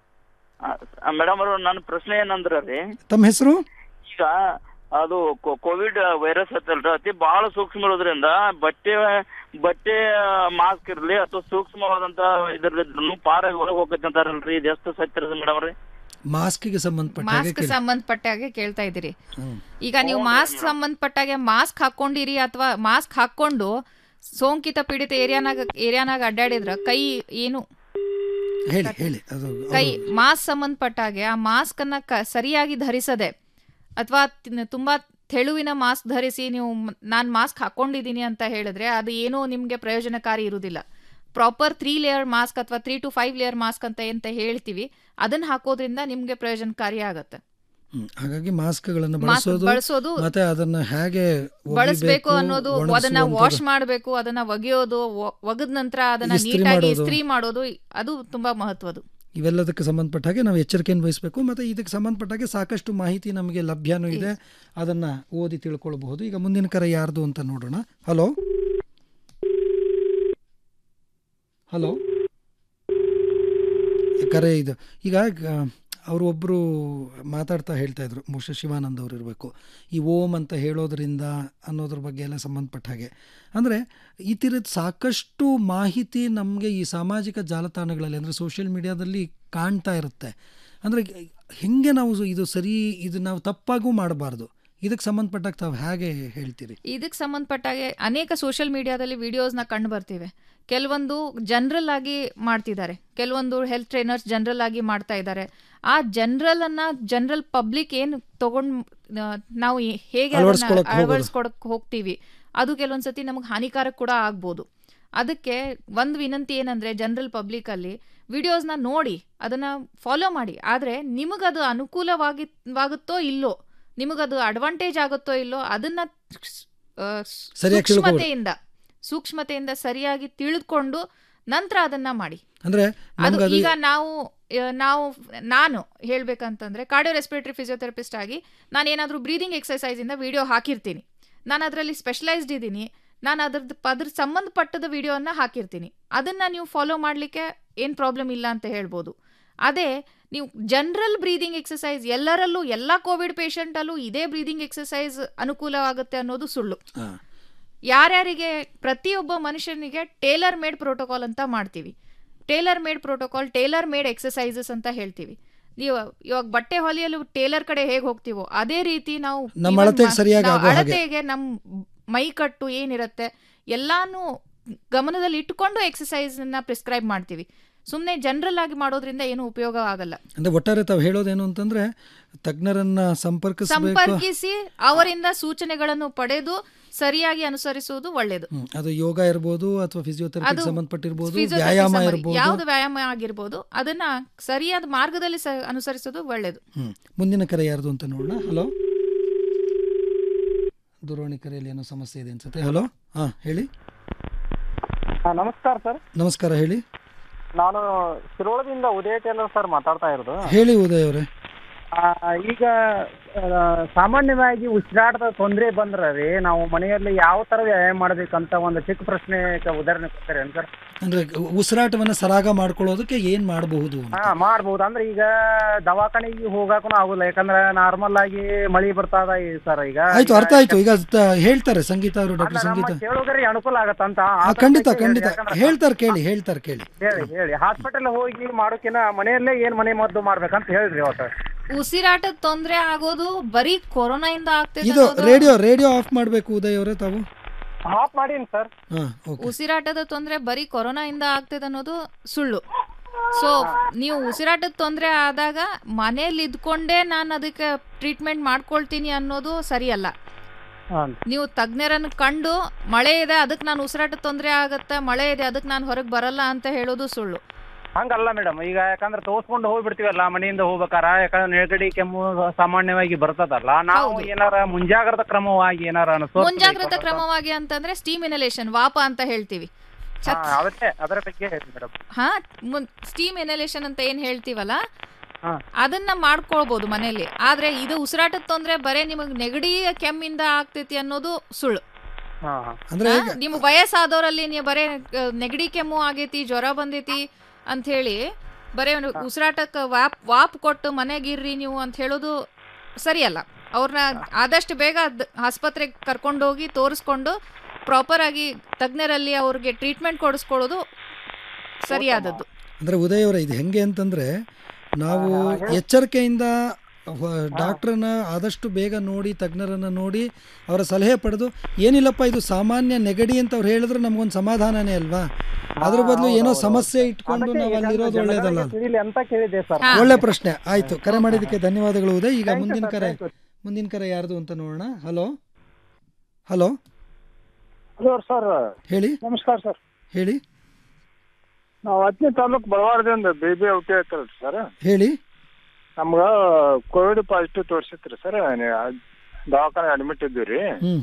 Speaker 5: ಮೇಡಮ್ ಅವರು ನನ್ನ ಪ್ರಶ್ನೆ ಏನಂದ್ರ ರೀ
Speaker 23: ತಮ್ಮ ಹೆಸರು
Speaker 5: ಈಗ ಅದು ಕೋವಿಡ್ ವೈರಸ್ ಹತ್ತಲ್ರಿ ಅತಿ ಬಹಳ ಸೂಕ್ಷ್ಮ ಇರೋದ್ರಿಂದ ಬಟ್ಟೆ ಬಟ್ಟೆ ಮಾಸ್ಕ್ ಇರ್ಲಿ ಅಥವಾ ಸೂಕ್ಷ್ಮವಾದಂತ ಇದ್ರದ್ದು ಪಾರಾಗಿ ಒಳಗೆ ಹೋಗತ್ತೆ ಅಂತಾರಲ್ರಿ ಇದು ಎಷ್ಟು ಸತ್ಯ ಮೇಡಮ್ ರೀ
Speaker 23: ಮಾಸ್ಕಿಗೆ ಸಂಬಂಧಪಟ್ಟ ಹಾಗೆ
Speaker 2: ಮಾಸ್ಕ್
Speaker 23: ಕೇಳಿ
Speaker 2: ಸಂಬಂಧಪಟ್ಟಾಗೆ ಕೇಳ್ತಾ ಇದ್ದೀರಿ
Speaker 23: ಹ್ಮ್.
Speaker 2: ಈಗ ನೀವು ಮಾಸ್ಕ್ ಸಂಬಂಧಪಟ್ಟಾಗೆ ಮಾಸ್ಕ್ ಹಾಕೊಂಡಿರಿ ಅಥವಾ ಮಾಸ್ಕ್ ಹಾಕೊಂಡು ಸೋಂಕಿತ ಪೀಡಿತ ಏರಿಯಾನಾಗ ಏರಿಯಾನಾಗ ಅಡ್ಡಾಡಿದ್ರ ಕೈ ಏನು
Speaker 23: ಹೇಳಿ ಹೇಳಿ ಅದು
Speaker 2: ಕೈ ಮಾಸ್ಕ್ ಸಂಬಂಧಪಟ್ಟಾಗೆ ಆ ಮಾಸ್ಕ್ ಅನ್ನ ಕ- ಸರಿಯಾಗಿ ಧರಿಸದೆ ಅಥವಾ ತುಂಬಾ ತೆಳುವಿನ ಮಾಸ್ಕ್ ಧರಿಸಿ ನೀವು ನಾನು ಮಾಸ್ಕ್ ಹಾಕೊಂಡಿದ್ದೀನಿ ಅಂತ ಹೇಳಿದ್ರೆ ಅದು ಏನೂ ನಿಮಗೆ ಪ್ರಯೋಜನಕಾರಿ ಇರುವುದಿಲ್ಲ ಪ್ರಾಪರ್ ತ್ರೀ ಲೇಯರ್ ಮಾಸ್ಕ್ ಅಥವಾ three to five layer mask ಅಂತ ಎಂತ ಹೇಳ್ತೀವಿ ಅದನ್ನ ಹಾಕೋದ್ರಿಂದ ನಿಮ್ಗೆ ಪ್ರಯೋಜನಕಾರಿ ಆಗತ್ತೆ
Speaker 23: ಹ್ಮ್. ಹಾಗಾಗಿ ಮಾಸ್ಕ್ಗಳನ್ನು
Speaker 2: ಮಾಸ್ಕ್
Speaker 23: ಬಳಸೋದು
Speaker 2: ಬಳಸೋದು
Speaker 23: ಮತ್ತೆ ಅದನ್ನ ಹೇಗೆ
Speaker 2: ಬಳಸಬೇಕು
Speaker 23: ಒಗಿಬೇಕು,
Speaker 2: ಅನ್ನೋದು ಅದನ್ನ
Speaker 23: ಒಣಗಿಸುವಂಥದ್ದು.
Speaker 2: ವಾಶ್ ಮಾಡಬೇಕು ಅದನ್ನ ಒಗೆಯೋದು ಒ- ಒಗೆದ ನಂತರ ಅದನ್ನ
Speaker 23: ಇಸ್ತ್ರಿ
Speaker 2: ನೀಟಾಗಿ
Speaker 23: ಮಾಡೋದು.
Speaker 2: ಇಸ್ತ್ರಿ ಮಾಡೋದು ಅದು ತುಂಬಾ ಮಹತ್ವದು
Speaker 23: ಇವೆಲ್ಲದಕ್ಕೆ ಸಂಬಂಧಪಟ್ಟ ಹಾಗೆ ನಾವು ಎಚ್ಚರಿಕೆಯನ್ನು ವಹಿಸಬೇಕು ಮತ್ತು ಇದಕ್ಕೆ ಸಂಬಂಧಪಟ್ಟ ಹಾಗೆ ಸಾಕಷ್ಟು ಮಾಹಿತಿ ನಮಗೆ ಲಭ್ಯನೂ ಇದೆ ಅದನ್ನು ಓದಿ ತಿಳ್ಕೊಳ್ಬಹುದು ಈಗ ಮುಂದಿನ ಕರೆ ಯಾರ್ದು ಅಂತ ನೋಡೋಣ ಹಲೋ ಹಲೋ ಕರೆ ಇದು ಈಗ ಅವರು ಒಬ್ಬರು ಮಾತಾಡ್ತಾ ಹೇಳ್ತಾ ಇದ್ರು ಬಹುಶಃ ಶಿವಾನಂದ್ ಅವರು ಇರಬೇಕು ಈ ಓಂ ಅಂತ ಹೇಳೋದ್ರಿಂದ ಅನ್ನೋದ್ರ ಬಗ್ಗೆ ಎಲ್ಲ ಸಂಬಂಧಪಟ್ಟ ಹಾಗೆ ಅಂದರೆ ಈ ಥರದ ಸಾಕಷ್ಟು ಮಾಹಿತಿ ನಮಗೆ ಈ ಸಾಮಾಜಿಕ ಜಾಲತಾಣಗಳಲ್ಲಿ ಅಂದರೆ ಸೋಷಿಯಲ್ ಮೀಡಿಯಾದಲ್ಲಿ ಕಾಣ್ತಾ ಇರುತ್ತೆ ಅಂದರೆ ಹೆಂಗೆ ನಾವು ಇದು ಸರಿ ಇದು ನಾವು ತಪ್ಪಾಗೂ ಮಾಡಬಾರ್ದು ಇದಕ್ಕೆ ಸಂಬಂಧಪಟ್ಟಾಗ ತಾವು ಹೇಗೆ ಹೇಳ್ತೀರಿ
Speaker 2: ಇದಕ್ಕೆ ಸಂಬಂಧಪಟ್ಟಾಗೆ ಅನೇಕ ಸೋಷಿಯಲ್ ಮೀಡಿಯಾದಲ್ಲಿ ವಿಡಿಯೋಸ್ನ ಕಂಡು ಬರ್ತಿವೆ ಕೆಲವೊಂದು ಜನರಲ್ ಆಗಿ ಮಾಡ್ತಿದ್ದಾರೆ ಕೆಲವೊಂದು ಹೆಲ್ತ್ ಟ್ರೈನರ್ಸ್ ಜನರಲ್ ಆಗಿ ಮಾಡ್ತಾ ಇದ್ದಾರೆ ಆ ಜನರಲ್ ಅನ್ನ ಜನರಲ್ ಪಬ್ಲಿಕ್ ಏನು ತಗೊಂಡ್ ಆ, ನಾವು ಈ- ಹೇಗೆ ಅದನ್ನ
Speaker 23: ಅಳವಡಿಸ್ಕೊಳಕ್ ಹೋಗೋದು.
Speaker 2: ಅಳವಡಿಸ್ಕೊಳಕ್ ಹೋಗ್ತೀವಿ ಅದು ಕೆಲವೊಂದ್ಸತಿ ನಮಗೆ ಹಾನಿಕಾರಕ ಕೂಡ ಆಗ್ಬೋದು ಅದಕ್ಕೆ ಒಂದು ವಿನಂತಿ ಏನಂದ್ರೆ ಜನರಲ್ ಪಬ್ಲಿಕಲ್ಲಿ ವಿಡಿಯೋಸ್ನ ನೋಡಿ ಅದನ್ನ ಫಾಲೋ ಮಾಡಿ ಆದರೆ ನಿಮಗದು ಅನುಕೂಲವಾಗಿ ವಾಗುತ್ತೋ ಇಲ್ಲೋ ನಿಮಗದು ಅಡ್ವಾಂಟೇಜ್ ಆಗುತ್ತೋ ಇಲ್ಲೋ ಅದನ್ನ ಆ,
Speaker 23: ಸರಿಯಾಗಿ ತಿಳ್ಕೊಬೋದು.
Speaker 2: ಸೂಕ್ಷ್ಮತೆಯಿಂದ ಸೂಕ್ಷ್ಮತೆಯಿಂದ ಸರಿಯಾಗಿ ತಿಳಿದುಕೊಂಡು ನಂತರ ಅದನ್ನ ಮಾಡಿ
Speaker 23: ಅಂದ್ರೆ
Speaker 2: ಅದು
Speaker 23: ನಮ್ಗೆ ಅದು
Speaker 2: ಈಗ ನಾವು ಆ, ನಾವು ನಾನು ಹೇಳ್ಬೇಕಂತಂದ್ರೆ ಕಾರ್ಡಿಯೋ ರೆಸ್ಪಿರೇಟರಿ ಫಿಸಿಯೋಥೆರಪಿಸ್ಟ್ ಆಗಿ ನಾನು ಏನಾದರೂ ಬ್ರೀದಿಂಗ್ ಎಕ್ಸರ್ಸೈಸ್ ಇಂದ ವಿಡಿಯೋ ಹಾಕಿರ್ತೀನಿ ನಾನು ಅದರಲ್ಲಿ ಸ್ಪೆಷಲೈಸ್ಡ್ ಇದ್ದೀನಿ ನಾನು ಅದ್ರದ್ದು ಅದ್ರ ಸಂಬಂಧಪಟ್ಟದ ವಿಡಿಯೋನ ಹಾಕಿರ್ತೀನಿ ಅದನ್ನ ನೀವು ಫಾಲೋ ಮಾಡಲಿಕ್ಕೆ ಏನು ಪ್ರಾಬ್ಲಮ್ ಇಲ್ಲ ಅಂತ ಹೇಳ್ಬೋದು ಅದೇ ನೀವು ಜನರಲ್ ಬ್ರೀದಿಂಗ್ ಎಕ್ಸಸೈಸ್ ಎಲ್ಲರಲ್ಲೂ ಎಲ್ಲ ಕೋವಿಡ್ ಪೇಷಂಟಲ್ಲೂ ಇದೇ ಬ್ರೀದಿಂಗ್ ಎಕ್ಸಸೈಸ್ ಅನುಕೂಲವಾಗುತ್ತೆ ಅನ್ನೋದು ಸುಳ್ಳು ಯಾರ್ಯಾರಿಗೆ ಪ್ರತಿಯೊಬ್ಬ ಮನುಷ್ಯನಿಗೆ ಟೇಲರ್ ಮೇಡ್ ಪ್ರೋಟೋಕಾಲ್ ಅಂತ ಮಾಡ್ತೀವಿ tailor made protocol tailor made exercises ಅಂತ ಹೇಳ್ತೀವಿ ನೀವು ಇವಾಗ ಬಟ್ಟೆ ಹೊಲಿಯಲು ಟೇಲರ್ ಕಡೆ ಹೇಗೆ ಹೋಗ್ತೀವೋ ಅದೇ ರೀತಿ ನಾವು
Speaker 23: ನಮ್ಮ
Speaker 2: even
Speaker 23: ಅಳತೆಗೆ
Speaker 2: ಮ-
Speaker 23: ಸರಿಯಾಗಿ
Speaker 2: ನಾವು
Speaker 23: ಆಗೋ ಹಾಗೆ.
Speaker 2: ಅಳತೆಗೆ ನಮ್ಮ ಮೈಕಟ್ಟು ಏನಿರುತ್ತೆ ಎಲ್ಲಾನು ಗಮನದಲ್ಲಿ ಇಟ್ಟುಕೊಂಡು ಎಕ್ಸಸೈಸ್ ನ ಪ್ರಿಸ್ಕ್ರೈಬ್ ಮಾಡ್ತೀವಿ ಸುಮ್ಮನೆ ಜನರಲ್ ಆಗಿ ಮಾಡೋದ್ರಿಂದ ಏನು ಉಪಯೋಗ ಆಗಲ್ಲ
Speaker 23: ಅಂದ್ರೆ ಒಟ್ಟಾರೆ ತಾವು ಹೇಳೋದೇನು ಅಂತಂದ್ರೆ ತಜ್ಞರನ್ನ ಸಂಪರ್ಕಿಸಬೇಕು
Speaker 2: ಸಂಪರ್ಕಿಸಿ ಅವರಿಂದ ಸೂಚನೆಗಳನ್ನು ಪಡೆದು ಸರಿಯಾಗಿ ಅನುಸರಿಸುವುದು ಒಳ್ಳೆಯದು
Speaker 23: ಹ್ಮ್. ಅದು ಯೋಗ ಇರ್ಬೋದು ಅಥವಾ ಫಿಸಿಯೋಥೆರಪಿಗೆ
Speaker 2: ಅದು
Speaker 23: ಸಂಬಂಧಪಟ್ಟಿರ್ಬೋದು
Speaker 2: physiotherapy
Speaker 23: ವ್ಯಾಯಾಮ
Speaker 2: ಸಂಬಂಧ-
Speaker 23: ಇರ್ಬೋದು
Speaker 2: ಯಾವ್ದು ವ್ಯಾಯಾಮ ಆಗಿರ್ಬೋದು ಅದನ್ನ ಸರಿಯಾದ ಮಾರ್ಗದಲ್ಲಿ ಸ- ಅನುಸರಿಸೋದು ಒಳ್ಳೆಯದು
Speaker 23: ಹ್ಮ್ ಮುಂದಿನ ಕರೆ ಯಾರ್ದು ಅಂತ ನೋಡೋಣ ಹಲೋ ದೂರವಾಣಿ ಕರೆಯಲ್ಲಿ ಏನೋ ಸಮಸ್ಯೆ ಇದೆ ಅನ್ಸುತ್ತೆ ಹಲೋ ಹಾ ಹೇಳಿ
Speaker 12: ನಮಸ್ಕಾರ ಸರ್
Speaker 23: ನಮಸ್ಕಾರ ಹೇಳಿ
Speaker 12: ನಾನು ಶಿರೋಳದಿಂದ ಉದಯ ಟೇಲರ್ ಸರ್ ಮಾತಾಡ್ತಾ ಇರೋದು
Speaker 23: ಹೇಳಿ ಉದಯ್ ಅವರೇ
Speaker 12: ಆ, ಈಗ ಆ, ಸಾಮಾನ್ಯವಾಗಿ ಉಸಿರಾಟದ ತೊಂದರೆ ಬಂದ್ರೆ ರೀ ನಾವು ಮನೆಯಲ್ಲಿ ಯಾವ ತರ ವ್ಯಾಯಾಮ ಮಾಡ್ಬೇಕಂತ ಒಂದು ಚಿಕ್ಕ ಪ್ರಶ್ನೆ ಉದಾಹರಣೆ ಕೊಡ್ತಾರೆ ಸರ್
Speaker 23: ಅಂದ್ರೆ ಉಸಿರಾಟವನ್ನ ಸರಾಗ ಮಾಡ್ಕೊಳ್ಳೋದಕ್ಕೆ ಏನ್ ಮಾಡಬಹುದು
Speaker 12: ಹಾ ಮಾಡ್ಬೋದು ಅಂದ್ರೆ ಈಗ ದವಾಖಾನೆಗೆ ಹೋಗಾಕೂ ಆಗುಲ್ಲ ಯಾಕಂದ್ರೆ ನಾರ್ಮಲ್ ಆಗಿ ಮಳಿ ಬರ್ತದ ಸರ್ ಈಗ
Speaker 23: ಆಯ್ತು ಅರ್ಥ ಆಯ್ತು ಈಗ ತ- ಹೇಳ್ತಾರೆ ಸಂಗೀತ ಅವರು ಡಾಕ್ಟರ್ ಸಂಗೀತ
Speaker 12: ಕೇಳೋದ್ರಿ ಅನುಕೂಲ ಆಗತ್ತಂತ ಆ
Speaker 23: ಆ,
Speaker 12: ತರ
Speaker 23: ಖಂಡಿತ
Speaker 12: ಹೇಳಿ,
Speaker 23: ಖಂಡಿತ
Speaker 12: ಯಾಕಂದ್ರೆ-
Speaker 23: ಹೇಳ್ತಾರೆ ಕೇಳಿ ಹೇಳ್ತಾರೆ ಕೇಳಿ
Speaker 12: ಹೇಳಿ ಹೇಳಿ ಹಾಸ್ಪಿಟಲ್ ಹೋಗಿ ಮಾಡೋಕಿನ ಮನೆಯಲ್ಲೇ ಏನ್ ಮನೆ ಮದ್ದು ಮಾಡ್ಬೇಕಂತ ಹೇಳ್ರಿ ಅವತ್ತು
Speaker 2: ಉಸಿರಾಟದ ತೊಂದರೆ ಆಗೋದು ಬರೀ ಕೊರೋನಾಯಿಂದ ಆಗ್ತಿದೆ
Speaker 23: ಇದು
Speaker 2: ಅನ್ನೋದು-
Speaker 23: ರೇಡಿಯೋ ರೇಡಿಯೋ ಆಫ್ ಮಾಡಬೇಕು ಉದಯ್ ಅವರೇ ತಾವು
Speaker 12: ಆಫ್ ಮಾಡೀನಿ ಸರ್
Speaker 23: ಹಾ ಓಕೆ
Speaker 2: ಉಸಿರಾಟದ ತೊಂದರೆ ಬರೀ ಕೊರೋನಾಯಿಂದ ಆಗ್ತಿದೆ ಅನ್ನೋದು ಸುಳ್ಳು ಸೊ ನೀವು ಉಸಿರಾಟದ ತೊಂದರೆ ಆದಾಗ ಮನೇಲಿ ಇದ್ಕೊಂಡೇ ನಾನು ಅದಕ್ಕೆ ಟ್ರೀಟ್ಮೆಂಟ್ ಮಾಡ್ಕೊಳ್ತೀನಿ ಅನ್ನೋದು ಸರಿಯಲ್ಲ ನೀವು ತಜ್ಞರನ್ನು ಕಂಡು ಮಳೆ ಇದೆ ಅದಕ್ಕೆ ನಾನು ಉಸಿರಾಟದ ತೊಂದರೆ ಆಗತ್ತೆ ಮಳೆ ಇದೆ ಅದಕ್ಕೆ ನಾನು ಹೊರಗೆ ಬರಲ್ಲ ಅಂತ ಹೇಳೋದು ಸುಳ್ಳು
Speaker 12: ಹಂಗಲ್ಲ ಮೇಡಮ್ ಈಗ ಯಾಕಂದ್ರೆ ತೋರ್ಸ್ಕೊಂಡು ಹೋಗ್ಬಿಡ್ತೀವಲ್ಲ ಮನೆಯಿಂದ ಹೋಗ್ಬೇಕಾರ ಯಾಕಂದ್ರೆ ನೆಗಡಿ ಕೆಮ್ಮು ಸಾಮಾನ್ಯವಾಗಿ ಬರ್ತದಲ್ಲ ನಾವು ಏನಾರ ಮುಂಜಾಗ್ರತಾ ಕ್ರಮವಾಗಿ ಏನಾರ ಅನುಸರಿಸ್ಬೇಕು.
Speaker 2: ಮುಂಜಾಗ್ರತಾ ಕ್ರಮವಾಗಿ ಅಂತಂದ್ರೆ ಸ್ಟೀಮ್ ಇನಲೇಷನ್ ವಾಪ ಅಂತ ಹೇಳ್ತೀವಿ
Speaker 12: ಹಾ, ಅದಕ್ಕೆ ಅದರ ಬಗ್ಗೆ ಹೇಳಿ ಮೇಡಮ್
Speaker 2: ಹಾ ಸ್ಟೀಮ್ ಇನಲೇಷನ್ ಅಂತ ಏನ್ ಹೇಳ್ತೀವಲ್ಲ
Speaker 12: ಹಾ.
Speaker 2: ಅದನ್ನ ಮಾಡ್ಕೊಳ್ಬಹುದು ಮನೆಯಲ್ಲಿ ಆದ್ರೆ ಇದು ಉಸಿರಾಟದ ತೊಂದ್ರೆ ಬರೇ ನಿಮಗ್ ನೆಗಡಿ ಕೆಮ್ಮಿಂದ ಆಗ್ತೈತಿ ಅನ್ನೋದು ಸುಳ್ಳು
Speaker 12: ಹಾ ಹಾ
Speaker 23: ಅಂದ್ರೆ
Speaker 2: ಹಾ, ನಿಮ್ಮ ವಯಸ್ಸಾದವರಲ್ಲಿ ನೀವು ಬರೇ ಆ, ನೆಗಡಿ ಕೆಮ್ಮು ಆಗೈತಿ ಜ್ವರ ಬಂದೈತಿ ಅಂತ ಹೇಳಿ ಬರೇ ಒಂದು ಉಸಿರಾಟಕ್ಕೆ ವಾಪ್ ವಾಪ್ ಕೊಟ್ಟು ಮನೆಗಿರ್ರಿ ನೀವು ಅಂತ ಹೇಳೋದು ಸರಿಯಲ್ಲ ಅವ್ರನ್ನ ಆದಷ್ಟು ಬೇಗ ಅದ್ ಆಸ್ಪತ್ರೆಗೆ ಕರ್ಕೊಂಡೋಗಿ ತೋರಿಸ್ಕೊಂಡು ಪ್ರಾಪರ್ ಆಗಿ ತಜ್ಞರಲ್ಲಿ ಅವ್ರಿಗೆ ಟ್ರೀಟ್ಮೆಂಟ್ ಕೊಡಿಸ್ಕೊಳ್ಳೋದು ಸರಿಯಾದದ್ದು
Speaker 23: ಅಂದ್ರೆ ಉದಯ್ ಅವರೇ ಇದು ಹೆಂಗೆ ಅಂತಂದ್ರೆ ನಾವು ಎಚ್ಚರಿಕೆಯಿಂದ ಡಾಕ್ಟ್ರನ್ನ ಆದಷ್ಟು ಬೇಗ ನೋಡಿ ತಜ್ಞರನ್ನ ನೋಡಿ ಅವರ ಸಲಹೆ ಪಡೆದು ಏನಿಲ್ಲಪ್ಪ ಇದು ಸಾಮಾನ್ಯ ನೆಗಡಿ ಅಂತ ಅವ್ರು ಹೇಳಿದ್ರೆ ನಮ್ಗೊಂದು ಸಮಾಧಾನನೇ ಅಲ್ವಾ ಅದ್ರ ಬದಲು ಏನೋ ಸಮಸ್ಯೆ ಇಟ್ಕೊಂಡು ನಾವು ಅಲ್ಲಿರೋದು ಒಳ್ಳೇದಲ್ಲ
Speaker 12: ತಿಳಿಲಿ ಅಂತ ಕೇಳಿದೆ ಸರ್
Speaker 23: ಒಳ್ಳೆ ಪ್ರಶ್ನೆ ಆಯ್ತು ಕರೆ ಮಾಡಿದ್ದಕ್ಕೆ ಧನ್ಯವಾದಗಳು ಉದಯ್ ಈಗ ಮುಂದಿನ ಕರೆ ಮುಂದಿನ ಕರೆ ಯಾರ್ದು ಅಂತ ನೋಡೋಣ ಹಲೋ ಹಲೋ
Speaker 12: ಹಲೋ ಸರ್
Speaker 23: ಹೇಳಿ
Speaker 12: ನಮಸ್ಕಾರ ಸರ್
Speaker 23: ಹೇಳಿ
Speaker 12: ನಾವು ಹತ್ತನೇ ತಾಲೂಕು ಬಡವಾಡದಿಂದ ಬೇಬಿ ಔಟಿ ಆಯ್ತಾರಲ್ರಿ ಸರ್
Speaker 23: ಹೇಳಿ
Speaker 12: ನಮ್ಗ ಕೋವಿಡ್ ಪಾಸಿಟಿವ್ ತೋರ್ಸಿತ್ರಿ ಸರ್ ದವಾಖಾನೆ ಅಡ್ಮಿಟ್ ಇದ್ದೀವಿ
Speaker 23: ಹ್ಮ್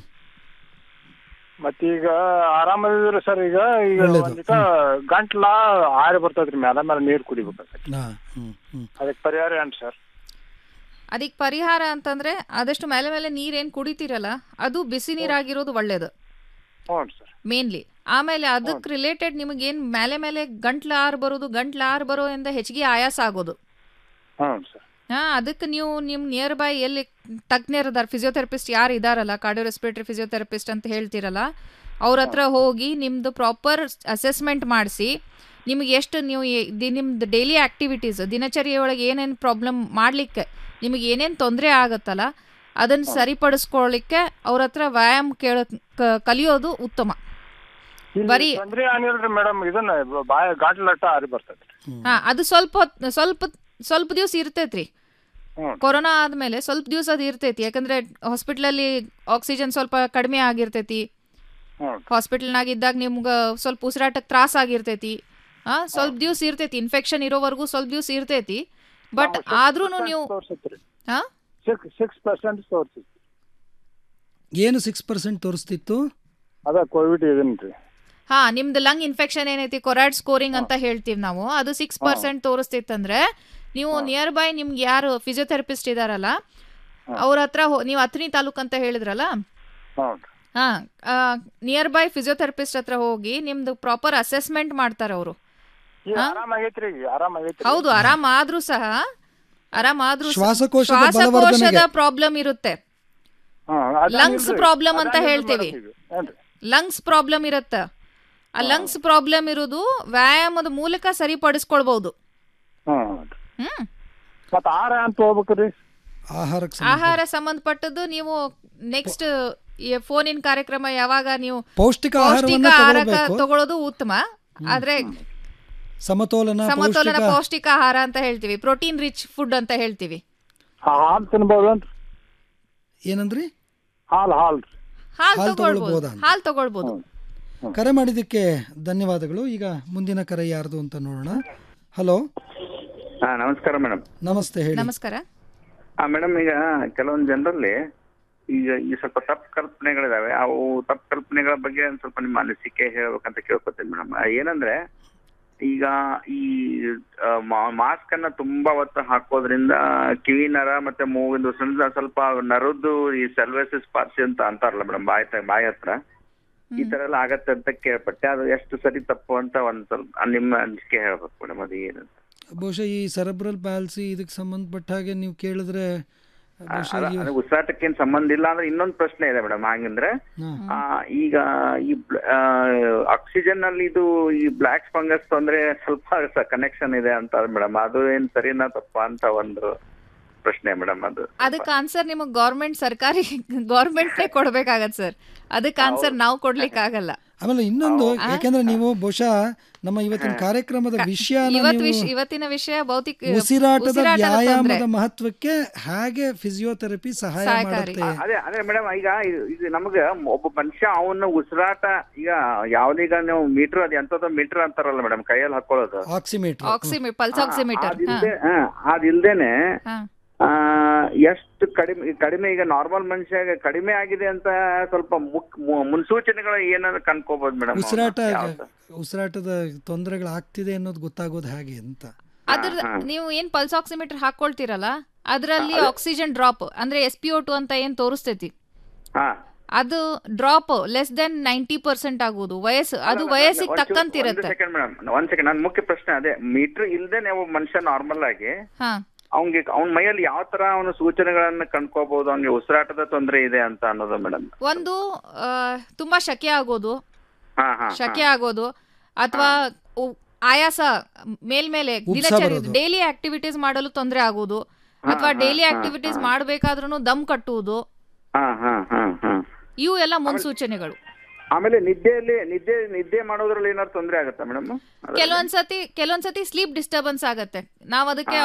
Speaker 12: ಮತ್ತೀಗ ಆರಾಮದಿದ್ರಿ ಸರ್ ಈಗ ಈಗ
Speaker 23: ಒಳ್ಳೇದು.
Speaker 12: ಒಂದಿಟ ಗಂಟ್ಲ ಆರಿ ಬರ್ತದ್ರಿ ಮ್ಯಾಲ ಮೇಲೆ ನೀರ್ ಕುಡಿಬೇಕಾಗ್ತದೆ
Speaker 23: ಹಾ ಹ್ಮ್ ಹ್ಮ್
Speaker 12: ಅದಕ್ಕೆ ಪರಿಹಾರ ಏನ್ರಿ ಸರ್
Speaker 2: ಅದಕ್ಕೆ ಪರಿಹಾರ ಅಂತಂದ್ರೆ ಆದಷ್ಟು ಮೇಲೆ ಮೇಲೆ ನೀರೇನ್ ಕುಡಿತೀರಲ್ಲ ಅದು ಬಿಸಿ ನೀರಾಗಿರೋದು ಒಳ್ಳೇದು
Speaker 12: ಹ್ಞೂ ಸರ್
Speaker 2: ಮೇನ್ಲಿ ಆಮೇಲೆ ಅದಕ್ಕೆ ರಿಲೇಟೆಡ್ ನಿಮಗೇನ್ ಮೇಲೆ ಮೇಲೆ ಗಂಟ್ಲ ಆರ್ ಬರೋದು ಗಂಟ್ಲ ಆರ್ ಬರೋ ಇಂದ ಹೆಚ್ಚಿಗೆ ಆಯಾಸ ಆಗೋದು
Speaker 12: ಹ್ಞೂ ಸರ್
Speaker 2: ಹಾ ಅದಕ್ಕೆ ನೀವು ನಿಮ್ ನಿಯರ್ ಬೈ ಎಲ್ಲಿ ತಜ್ಞರಿದಾರ ಫಿಸಿಯೋಥೆರಪಿಸ್ಟ್ ಯಾರು ಇದಾರಲ್ಲ ಕಾರ್ಡಿಯೋ ರೆಸ್ಪಿರೇಟರಿ ಫಿಸಿಯೋಥೆರಪಿಸ್ಟ್ ಅಂತ ಹೇಳ್ತಿರಲ್ಲ ಅವ್ರ ಹತ್ರ ಹೋಗಿ ನಿಮ್ದು ಪ್ರಾಪರ್ ಅಸೆಸ್ಮೆಂಟ್ ಮಾಡಿಸಿ ನಿಮ್ಗೆ ಎಷ್ಟು ನೀವು ಎ- ದಿ- ನಿಮ್ದು ಡೈಲಿ ಆಕ್ಟಿವಿಟೀಸ್ ದಿನಚರಿಯೊಳಗೆ ಏನೇನು ಪ್ರಾಬ್ಲಮ್ ಮಾಡಲಿಕ್ಕೆ ನಿಮಗೆ ಏನೇನು ತೊಂದರೆ ಆಗತ್ತಲ್ಲ ಅದನ್ನು ಸರಿಪಡಿಸ್ಕೊಳ್ಳಿಕ್ಕೆ ಅವ್ರ ಹತ್ರ ವ್ಯಾಯಾಮ ಕೇಳ ಕ- ಕಲಿಯೋದು ಉತ್ತಮ ಬರೀ
Speaker 12: ತೊಂದ್ರೆ ಏನಿಲ್ರಿ ಮೇಡಮ್ ಇದನ್ನ ಬಾಯ ಗಂಟ್ಲಟ್ಟ ಆರಿ ಬರ್ತದ್ರಿ
Speaker 2: ಹಾ ಅದು ಸ್ವಲ್ಪ ಹೊತ್- ಸ್ವಲ್ಪ ಸ್ವಲ್ಪ ದಿವಸ ಇರ್ತೈತ್ರಿ
Speaker 12: ಹ್ಞೂ
Speaker 2: ಕೊರೋನಾ ಆದ್ಮೇಲೆ ಸ್ವಲ್ಪ ದಿವಸ ಅದು ಇರ್ತೈತಿ ಯಾಕಂದ್ರೆ ಹಾಸ್ಪಿಟ್ಲಲ್ಲಿ ಆಕ್ಸಿಜನ್ ಸ್ವಲ್ಪ ಕಡಿಮೆ ಆಗಿರ್ತೈತಿ ಹಾಸ್ಪಿಟಲ್ನಾಗ ಇದ್ದಾಗ ನಿಮ್ಗೆ ಸ್ವಲ್ಪ ಉಸಿರಾಟಕ್ಕೆ ತ್ರಾಸ ಆಗಿರ್ತೈತಿ ಆ ಸ್ವಲ್ಪ ದಿವ್ಸ ಇರ್ತೈತಿ ಇನ್ಫೆಕ್ಷನ್ ಇರೋವರೆಗೂ ಸ್ವಲ್ಪ ದಿವ್ಸ ಇರ್ತೈತಿ ಬಟ್ ಆದ್ರೂ ನೀವು ಹಾ
Speaker 13: ಸಿಕ್ಸ್ ಸಿಕ್ಸ್ ಪರ್ಸೆಂಟ್ ತೋರಿಸಿತ್ತು
Speaker 23: ಏನು ಸಿಕ್ಸ್ ಪರ್ಸೆಂಟ್ ತೋರಿಸ್ತಿತ್ತು
Speaker 13: ಅದ ಕೋವಿಡ್ ಇದನ್ರಿ
Speaker 2: ಹಾ ನಿಮ್ದು ಲಂಗ್ ಇನ್ಫೆಕ್ಷನ್ ಏನೈತಿ ಕೊರಾಯ್ಡ್ ಸ್ಕೋರಿಂಗ್ ಅಂತ ಹೇಳ್ತೀವಿ ನಾವು ಅದು ಸಿಕ್ಸ್ ಪರ್ಸೆಂಟ್ ತೋರಿಸ್ತಿತ್ತಂದ್ರೆ ನೀವು ನಿಯರ್ ಬೈ ನಿಮ್ಗೆ ಯಾರು ಫಿಸಿಯೋಥೆರಪಿಸ್ಟ್ ಇದಾರಲ್ಲ ಅವ್ರ ಹತ್ರ ಹೋ- ನೀವು ಹತ್ತನೇ ತಾಲೂಕ್ ಅಂತ ಹೇಳಿದ್ರಲ್ಲ ಹಾ ನಿಯರ್ ಬೈ ಫಿಸಿಯೋಥೆರಪಿಸ್ಟ್ ಹತ್ರ ಹೋಗಿ ನಿಮ್ದು ಪ್ರಾಪರ್ ಅಸೆಸ್ಮೆಂಟ್ ಮಾಡ್ತಾರೆ ಅವರು
Speaker 13: ಈಗ ಆರಾಮಾಗೈತ್ರಿ ಈಗ ಆರಾಮಾಗೈತ್ರಿ
Speaker 2: ಹೌದು ಆರಾಮ್ ಆದ್ರೂ ಸಹ ಆರಾಮ್ ಆದ್ರೂ ಸಹ
Speaker 23: ಶ್ವಾಸಕೋಶದ
Speaker 2: ಶ್ವಾಸಕೋಶದ
Speaker 23: ಬಲವರ್ಧನೆಗೆ.
Speaker 2: ಪ್ರಾಬ್ಲಮ್ ಇರುತ್ತೆ ಲಂಗ್ಸ್ ಪ್ರಾಬ್ಲಮ್ ಅಂತ ಹೇಳ್ತೇವಿ ಲಂಗ್ಸ್ ಪ್ರಾಬ್ಲಮ್ ಇರುತ್ತೆ ಆ ಲಂಗ್ಸ್ ಪ್ರಾಬ್ಲಮ್ ಇರೋದು ವ್ಯಾಯಾಮದ ಮೂಲಕ ಸರಿಪಡಿಸ್ಕೊಳ್ಬಹುದು
Speaker 13: ಹ್ಮ್
Speaker 2: ಹ್ಮ್
Speaker 13: ಮತ್ತ ಆಹಾರ ಅಂತ ಹೋಗ್ಬೇಕ್ರಿ
Speaker 23: ಆಹಾರಕ್ಕೆ
Speaker 2: ಆಹಾರ ಸಂಬಂಧಪಟ್ಟದ್ದು ನೀವು ನೆಕ್ಸ್ಟ್ ಫೋನಿನ ಕಾರ್ಯಕ್ರಮ ಯಾವಾಗ ನೀವು
Speaker 23: ಪೌಷ್ಟಿಕ ಆಹಾರವನ್ನ
Speaker 2: ಆಹಾರ
Speaker 23: ತಗೊಳ್ಬೇಕು.
Speaker 2: ತಗೊಳ್ಳೋದು ಉತ್ತಮ ಆದ್ರೆ
Speaker 23: ಸಮತೋಲನ
Speaker 2: ಸಮತೋಲನ
Speaker 23: ಪೌಷ್ಟಿಕ
Speaker 2: ಪೌಷ್ಟಿಕ ಆಹಾರ ಅಂತ ಹೇಳ್ತೀವಿ ಪ್ರೋಟೀನ್ ರಿಚ್ ಫುಡ್ ಅಂತ ಹೇಳ್ತೀವಿ
Speaker 13: ಹಾಲು ತಿನ್ಬೋದೇನ್ರಿ
Speaker 23: ಏನಂದ್ರಿ
Speaker 13: ಹಾಲು ಹಾಲು
Speaker 2: ಹಾಲ್
Speaker 23: ಹಾಲ್
Speaker 2: ತಗೊಳ್ಬಹುದು
Speaker 23: ತಗೊಳ್ಬೋದಾ?
Speaker 2: ಹಾಲ್ ತಗೊಳ್ಬಹುದು
Speaker 23: ಕರೆ ಮಾಡಿದ್ದಕ್ಕೆ ಧನ್ಯವಾದಗಳು ಈಗ ಮುಂದಿನ ಕರೆ ಯಾರ್ದು ಅಂತ ನೋಡೋಣ ಹಲೋ
Speaker 14: ಹಾ ನಮಸ್ಕಾರ ಮೇಡಮ್
Speaker 23: ನಮಸ್ತೆ ಹೇಳಿ
Speaker 2: ನಮಸ್ಕಾರ
Speaker 14: ಆ ಮೇಡಮ್ ಈಗ ಕೆಲವೊಂದು ಜನರಲ್ಲಿ ಈಗ ಈ ಸ್ವಲ್ಪ ತಪ್ಪು ಕಲ್ಪನೆಗಳಿದಾವೆ ಅವು ತಪ್ಪು ಕಲ್ಪನೆಗಳ ಬಗ್ಗೆ ಒಂದ್ ಸ್ವಲ್ಪ ನಿಮ್ಮ ಅನಿಸಿಕೆ ಹೇಳ್ಬೇಕಂತ ಕೇಳ್ಕೊತೀನಿ ಮೇಡಮ್ ಏನಂದ್ರೆ ಈಗ ಈ ಮಾಸ್ಕ್ ಅನ್ನ ತುಂಬಾ ಹೊತ್ತು ಹಾಕೋದ್ರಿಂದ ಕಿವಿ ನರ ಮತ್ತೆ ಮೂಗಿಂದ ಉಸಿರಿಂದ ಸ್ವಲ್ಪ ನರದ್ದು ಈ ಸೆಲ್ವೆಸಿಸ್ ಪಾರ್ಸಿ ಅಂತ ಅಂತಾರಲ್ಲ ಮೇಡಮ್ ಬಾಯಿ ತ- ಬಾಯಿ ಹತ್ರ ಈ ತರ ಎಲ್ಲ ಆಗತ್ತೆ ಅಂತ ಕೇಳ್ಪಟ್ಟೆ ಅದು ಎಷ್ಟು ಸರಿ ತಪ್ಪು ಅಂತ ಒಂದ್ ಸ್ವಲ್ಪ ನಿಮ್ಮ ಅನಿಸಿಕೆ ಹೇಳ್ಬೇಕು ಮೇಡಮ್ ಅದು ಏನು
Speaker 23: ಬಹುಶಃ ಈ ಸೆರೆಬ್ರಲ್ ಪ್ಯಾಲ್ಸಿ ಇದಕ್ಕೆ ಸಂಬಂಧಪಟ್ಟ ಹಾಗೆ ನೀವು ಕೇಳಿದ್ರೆ ಬಹುಶಃ
Speaker 14: ಅದ-
Speaker 23: ಈ-
Speaker 14: ಅದು ಉಸಿರಾಟಕ್ಕೇನ್ ಸಂಬಂಧ ಇಲ್ಲ ಅಂದ್ರೆ ಇನ್ನೊಂದು ಪ್ರಶ್ನೆ ಇದೆ ಮೇಡಮ್ ಹಾಗಂದ್ರೆ
Speaker 23: ಹಾ.
Speaker 14: ಆ, ಈಗ ಈ ಆಕ್ಸಿಜನ್ ಅಲ್ಲಿ ಇದು ಈ ಬ್ಲಾಕ್ ಫಂಗಸ್ ತೊಂದ್ರೆ ಸ್ವಲ್ಪ ಕನೆಕ್ಷನ್ ಇದೆ ಅಂತ ಮೇಡಮ್ ಅದು ಏನ್ ಸರಿನಾ ತಪ್ಪಾ ಅಂತ ಒಂದು ಪ್ರಶ್ನೆ ಮೇಡಮ್ ಅದು
Speaker 2: ಅದಕ್ಕೆ ಆನ್ಸರ್ ನಿಮಗೆ ಗೌರ್ಮೆಂಟ್ ಸರ್ಕಾರಿ ಗೌರ್ಮೆಂಟ್ನೇ ಕೊಡ್ಬೇಕಾಗತ್ತೆ ಸರ್ ಅದಕ್ಕೆ ಆನ್ಸರ್ ನಾವು ಕೊಡ್ಲಿಕ್ಕೆ ಆಗಲ್ಲ
Speaker 23: ಆಮೇಲೆ ಇನ್ನೊಂದು ಯಾಕೆಂದ್ರೆ ನೀವು ಬಹುಶಃ ನಮ್ಮ ಇವತ್ತಿನ ಕಾರ್ಯಕ್ರಮದ ವಿಷಯ
Speaker 2: ಇವತ್ ವಿಷ- ಇವತ್ತಿನ ವಿಷಯ ಭೌತಿಕ
Speaker 23: ಉಸಿರಾಟದ
Speaker 2: ಉಸಿರಾಟದ ತೊಂದ್ರೆ.
Speaker 23: ವ್ಯಾಯಾಮದ ಮಹತ್ವಕ್ಕೆ ಹೇಗೆ ಫಿಸಿಯೋಥೆರಪಿ ಸಹಾಯ
Speaker 2: ಸಹಾಯಕಾರಿ.
Speaker 23: ಮಾಡುತ್ತೆ
Speaker 14: ಅದೇ ಅದೇ ಮೇಡಮ್ ಈಗ ಇದು- ಇದು ನಮ್ಗೆ ಒಬ್ಬ ಮನುಷ್ಯ ಅವನ ಉಸಿರಾಟ ಈಗ ಯಾವ್ದೀಗ ನೀವು ಮೀಟರ್ ಅದ್ ಎಂತದೋ ಮೀಟರ್ ಅಂತಾರಲ್ಲ ಮೇಡಮ್ ಕೈಯಲ್ಲಿ ಹಾಕೊಳ್ಳೋದು
Speaker 23: ಆಕ್ಸಿಮೀಟರ್
Speaker 2: ಆಕ್ಸಿಮಿ ಪಲ್ಸ್ ಆಕ್ಸಿಮೀಟರ್
Speaker 14: ಅದಿಲ್ದೆ ಹಾ, ಅದಿಲ್ದೇನೆ ಆ, ಎಷ್ಟು ಕಡಿಮೆ ಕಡಿಮೆ ಈಗ ನಾರ್ಮಲ್ ಮನುಷ್ಯ ಕಡಿಮೆ ಆಗಿದೆ ಅಂತ ಸ್ವಲ್ಪ ಮುಕ್ ಮು- ಮುನ್ಸೂಚನೆಗಳು ಏನಾದ್ರು ಕನ್ಕೋಬಹುದು ಮೇಡಮ್
Speaker 23: ಉಸಿರಾಟ ಉಸಿರಾಟದ ತೊಂದರೆಗಳು ಆಗ್ತಿದೆ ಅನ್ನೋದು ಗೊತ್ತಾಗೋದು ಹೇಗೆ ಅಂತ
Speaker 2: ಅದ್ರ ನೀವು ಏನ್ ಪಲ್ಸ್ ಆಕ್ಸಿಮೀಟರ್ ಹಾಕೊಳ್ತೀರಲ್ಲ ಅದರಲ್ಲಿ ಆಕ್ಸಿಜನ್ ಡ್ರಾಪ್ ಅಂದ್ರೆ ಎಸ್ ಪಿ ಓ ಟು ಅಂತ ಏನ್ ತೋರಿಸ್ತೈತಿ
Speaker 14: ಹಾ
Speaker 2: ಅದು drop less than ninety percent ಆಗೋದು ವಯಸ್ಸು ಅದು ವಯಸ್ಸಿಗೆ ತಕ್ಕಂತಿರತ್ತೆ
Speaker 14: ಸೆಕೆಂಡ್ ಮೇಡಮ್ ಒಂದ್ ಸೆಕೆಂಡ್ ನನ್ ಮುಖ್ಯ ಪ್ರಶ್ನೆ ಅದೇ ಮೀಟರ್ ಇಲ್ದೇನೆ ಒಬ್ಬ ಮನುಷ್ಯ ನಾರ್ಮಲ್ ಆಗಿ
Speaker 2: ಹಾ
Speaker 14: ಅವ್ನಿಗೆ ಅವ್ನ ಮೈಯಲ್ಲಿ ಯಾವ ತರ ಅವನು ಸೂಚನೆಗಳನ್ನ ಕಂಡ್ಕೋಬಹುದು ಅವ್ನಿಗೆ ಉಸಿರಾಟದ ತೊಂದರೆ ಇದೆ ಅಂತ ಅನ್ನೋದು ಮೇಡಮ್
Speaker 2: ಒಂದು ಆ, ತುಂಬಾ ಶಕೆ ಆಗೋದು
Speaker 14: ಹಾ ಹಾ
Speaker 2: ಶಕೆ ಆಗೋದು ಅಥವಾ ಆಯಾಸ ಮೇಲ್ಮೇಲೆ
Speaker 14: ಉಬ್ಸ
Speaker 2: ದಿನಚರಿ
Speaker 14: ಬರೋದು.
Speaker 2: ಡೈಲಿ ಆಕ್ಟಿವಿಟೀಸ್ ಮಾಡಲು ತೊಂದರೆ ಆಗೋದು ಅಥವಾ
Speaker 14: ಹಾ,
Speaker 2: ಡೈಲಿ
Speaker 14: ಹಾ,
Speaker 2: ಆಕ್ಟಿವಿಟೀಸ್ ಮಾಡಬೇಕಾದ್ರೂ ದಮ್ ಕಟ್ಟುವುದು
Speaker 14: ಹಾ ಹಾ ಹಾ ಹಾ
Speaker 2: ಇವು ಎಲ್ಲ ಮುನ್ಸೂಚನೆಗಳು
Speaker 14: ಆಮೇಲೆ ನಿದ್ದೆಯಲ್ಲಿ ನಿದ್ದೆ ನಿದ್ದೆ ಮಾಡೋದ್ರಲ್ಲಿ ಏನಾದ್ರು ತೊಂದರೆ ಆಗುತ್ತಾ ಮೇಡಮ್
Speaker 2: ಕೆಲವೊಂದ್ಸತಿ ಕೆಲವೊಂದ್ಸತಿ ಸ್ಲೀಪ್ ಡಿಸ್ಟರ್ಬೆನ್ಸ್ ಆಗತ್ತೆ ನಾವ್ ಅದಕ್ಕೆ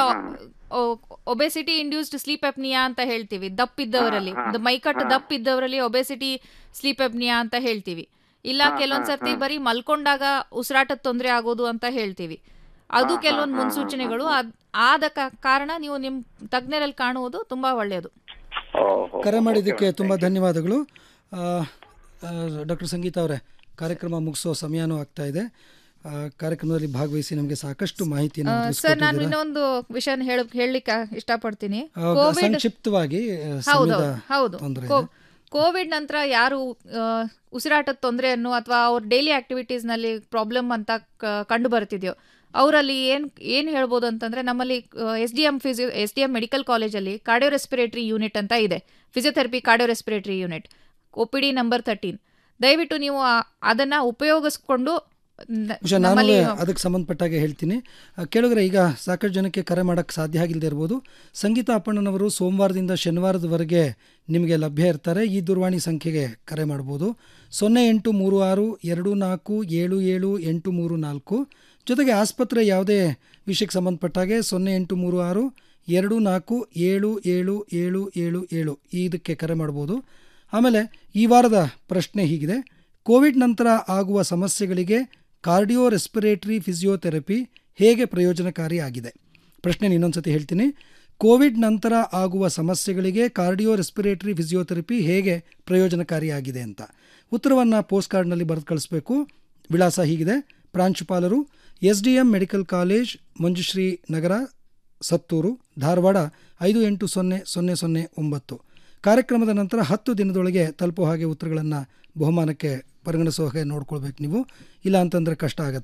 Speaker 2: ಒಬೆಸಿಟಿ ಇಂಡ್ಯೂಸ್ಡ್ ಸ್ಲೀಪ್ ಎಪ್ನಿಯಾ ಅಂತ ಹೇಳ್ತೀವಿ ದಪ್ಪಿದ್ದವರಲ್ಲಿ
Speaker 14: ಹಾ, ಹಾ,
Speaker 2: ಒಂದು ಮೈಕಟ್ಟು
Speaker 14: ಹಾ.
Speaker 2: ದಪ್ಪಿದ್ದವರಲ್ಲಿ ಒಬೆಸಿಟಿ ಸ್ಲೀಪ್ ಎಪ್ನಿಯಾ ಅಂತ ಹೇಳ್ತೀವಿ ಇಲ್ಲ
Speaker 14: ಹಾ, ಹಾ,
Speaker 2: ಕೆಲವೊಂದ್ಸರ್ತಿ
Speaker 14: ಹಾ.
Speaker 2: ಬರೀ ಮಲ್ಕೊಂಡಾಗ ಉಸಿರಾಟದ ತೊಂದರೆ ಆಗೋದು ಅಂತ ಹೇಳ್ತೀವಿ ಅದು
Speaker 14: ಹಾ, ಹಾ,
Speaker 2: ಕೆಲವೊಂದು
Speaker 14: ಹಾ, ಹಾ,
Speaker 2: ಮುನ್ಸೂಚನೆಗಳು ಅದ್- ಆದ ಕ- ಕಾರಣ ನೀವು ನಿಮ್ ತಜ್ಞರಲ್ಲಿ ಕಾಣುವುದು ತುಂಬಾ ಒಳ್ಳೆಯದು
Speaker 23: ಕರೆ ಮಾಡಿದ್ದಕ್ಕೆ ತುಂಬ ಧನ್ಯವಾದಗಳು ಡಾಕ್ಟರ್ ಸಂಗೀತ ಅವರೇ ಕಾರ್ಯಕ್ರಮ ಮುಗಿಸೋ ಸಮಯನೂ ಆಗ್ತಾ ಇದೆ ಆ, ಕಾರ್ಯಕ್ರಮದಲ್ಲಿ ಭಾಗವಹಿಸಿ ನಮಗೆ ಸಾಕಷ್ಟು ಮಾಹಿತಿಯನ್ನು
Speaker 2: ಸರ್ ನಾನು
Speaker 23: ತಿಳಿಸ್ಕೊಟ್ಟಿದ್ದೀರಾ.
Speaker 2: ಇನ್ನೊಂದು ವಿಷಯ ಹೇಳ ಹೇಳಲಿಕ್ಕೆ ಇಷ್ಟಪಡ್ತೀನಿ
Speaker 23: ಆ,
Speaker 2: ಕೋವಿಡ್
Speaker 23: ಸಂಕ್ಷಿಪ್ತವಾಗಿ ಆ,
Speaker 2: ಹೌದು
Speaker 23: ಸಮಯದ
Speaker 2: ಹೌದು
Speaker 23: ತೊಂದರೆ
Speaker 2: ಕೋ- ಕೋವಿಡ್ ನಂತರ ಯಾರು ಆ, ಉಸಿರಾಟದ ತೊಂದರೆಯನ್ನು ಅಥವಾ ಅವ್ರ ಡೈಲಿ ಆಕ್ಟಿವಿಟೀಸ್ ನಲ್ಲಿ ಪ್ರಾಬ್ಲಮ್ ಅಂತ ಕ- ಕಂಡು ಬರ್ತಿದ್ಯೋ ಅವರಲ್ಲಿ ಏನ್ ಏನ್ ಹೇಳ್ಬೋದು ಅಂತಂದ್ರೆ ನಮ್ಮಲ್ಲಿ S D M physio S D M medical ಕಾಲೇಜಲ್ಲಿ ಕಾರ್ಡಿಯೋ ರೆಸ್ಪಿರೇಟರಿ ಯೂನಿಟ್ ಅಂತ ಇದೆ physiotherapy cardio respiratory unit O P D number thirteen ದಯವಿಟ್ಟು ನೀವು ಆ- ಅದನ್ನ ಉಪಯೋಗಿಸ್ಕೊಂಡು ನ-
Speaker 23: ಬಹುಶಃ ನಾನು
Speaker 2: ನಮ್ಮಲ್ಲಿ
Speaker 23: ಅದಕ್ಕೆ ಸಂಬಂಧಪಟ್ಟಾಗೆ ಹೇಳ್ತೀನಿ ಆ, ಕೇಳಿದ್ರೆ ಈಗ ಸಾಕಷ್ಟು ಜನಕ್ಕೆ ಕರೆ ಮಾಡೋಕ್ಕೆ ಸಾಧ್ಯ ಆಗಿಲ್ಲದೆ ಇರ್ಬೋದು ಸಂಗೀತ ಅಪ್ಪಣ್ಣನವರು ಸೋಮವಾರದಿಂದ ಶನಿವಾರದವರೆಗೆ ನಿಮಗೆ ಲಭ್ಯ ಇರ್ತಾರೆ ಈ ದೂರವಾಣಿ ಸಂಖ್ಯೆಗೆ ಕರೆ ಮಾಡ್ಬೋದು ಸೊನ್ನೆ ಎಂಟು ಮೂರು ಆರು ಎರಡು ನಾಲ್ಕು ಏಳು ಏಳು ಎಂಟು ಮೂರು ನಾಲ್ಕು ಜೊತೆಗೆ ಆಸ್ಪತ್ರೆ ಯಾವುದೇ ವಿಷಯಕ್ಕೆ ಸಂಬಂಧಪಟ್ಟಾಗೆ ಸೊನ್ನೆ ಎಂಟು ಮೂರು ಆರು ಎರಡು ನಾಲ್ಕು ಏಳು ಏಳು ಏಳು ಏಳು ಏಳು ಈ ಇದಕ್ಕೆ ಕರೆ ಮಾಡ್ಬೋದು ಆಮೇಲೆ ಈ ವಾರದ ಪ್ರಶ್ನೆ ಹೀಗಿದೆ ಕೋವಿಡ್ ನಂತರ ಆಗುವ ಸಮಸ್ಯೆಗಳಿಗೆ ಕಾರ್ಡಿಯೋ ರೆಸ್ಪಿರೇಟರಿ ಫಿಸಿಯೋಥೆರಪಿ ಹೇಗೆ ಪ್ರಯೋಜನಕಾರಿಯಾಗಿದೆ ಪ್ರಶ್ನೆ ಇನ್ನೊಂದ್ಸತಿ ಹೇಳ್ತೀನಿ ಕೋವಿಡ್ ನಂತರ ಆಗುವ ಸಮಸ್ಯೆಗಳಿಗೆ ಕಾರ್ಡಿಯೋ ರೆಸ್ಪಿರೇಟರಿ ಫಿಸಿಯೋಥೆರಪಿ ಹೇಗೆ ಪ್ರಯೋಜನಕಾರಿಯಾಗಿದೆ ಅಂತ ಉತ್ತರವನ್ನು ಪೋಸ್ಟ್ ಕಾರ್ಡ್ನಲ್ಲಿ ಬರೆದು ಕಳಿಸ್ಬೇಕು ವಿಳಾಸ ಹೀಗಿದೆ ಪ್ರಾಂಶುಪಾಲರು S D M medical college Manjushree Nagar Sattur Dharwad ಐದು ಎಂಟು ಸೊನ್ನೆ ಸೊನ್ನೆ ಸೊನ್ನೆ ಒಂಬತ್ತು ಕಾರ್ಯಕ್ರಮದ ನಂತರ ಹತ್ತು ದಿನದೊಳಗೆ ತಲುಪೋ ಹಾಗೆ ಉತ್ತರಗಳನ್ನು ಬಹುಮಾನಕ್ಕೆ ಪರಿಗಣಿಸೋ ಹಾಗೆ ನೋಡ್ಕೊಳ್ಬೇಕು ನೀವು ಇಲ್ಲ ಅಂತಂದರೆ ಕಷ್ಟ ಆಗುತ್ತೆ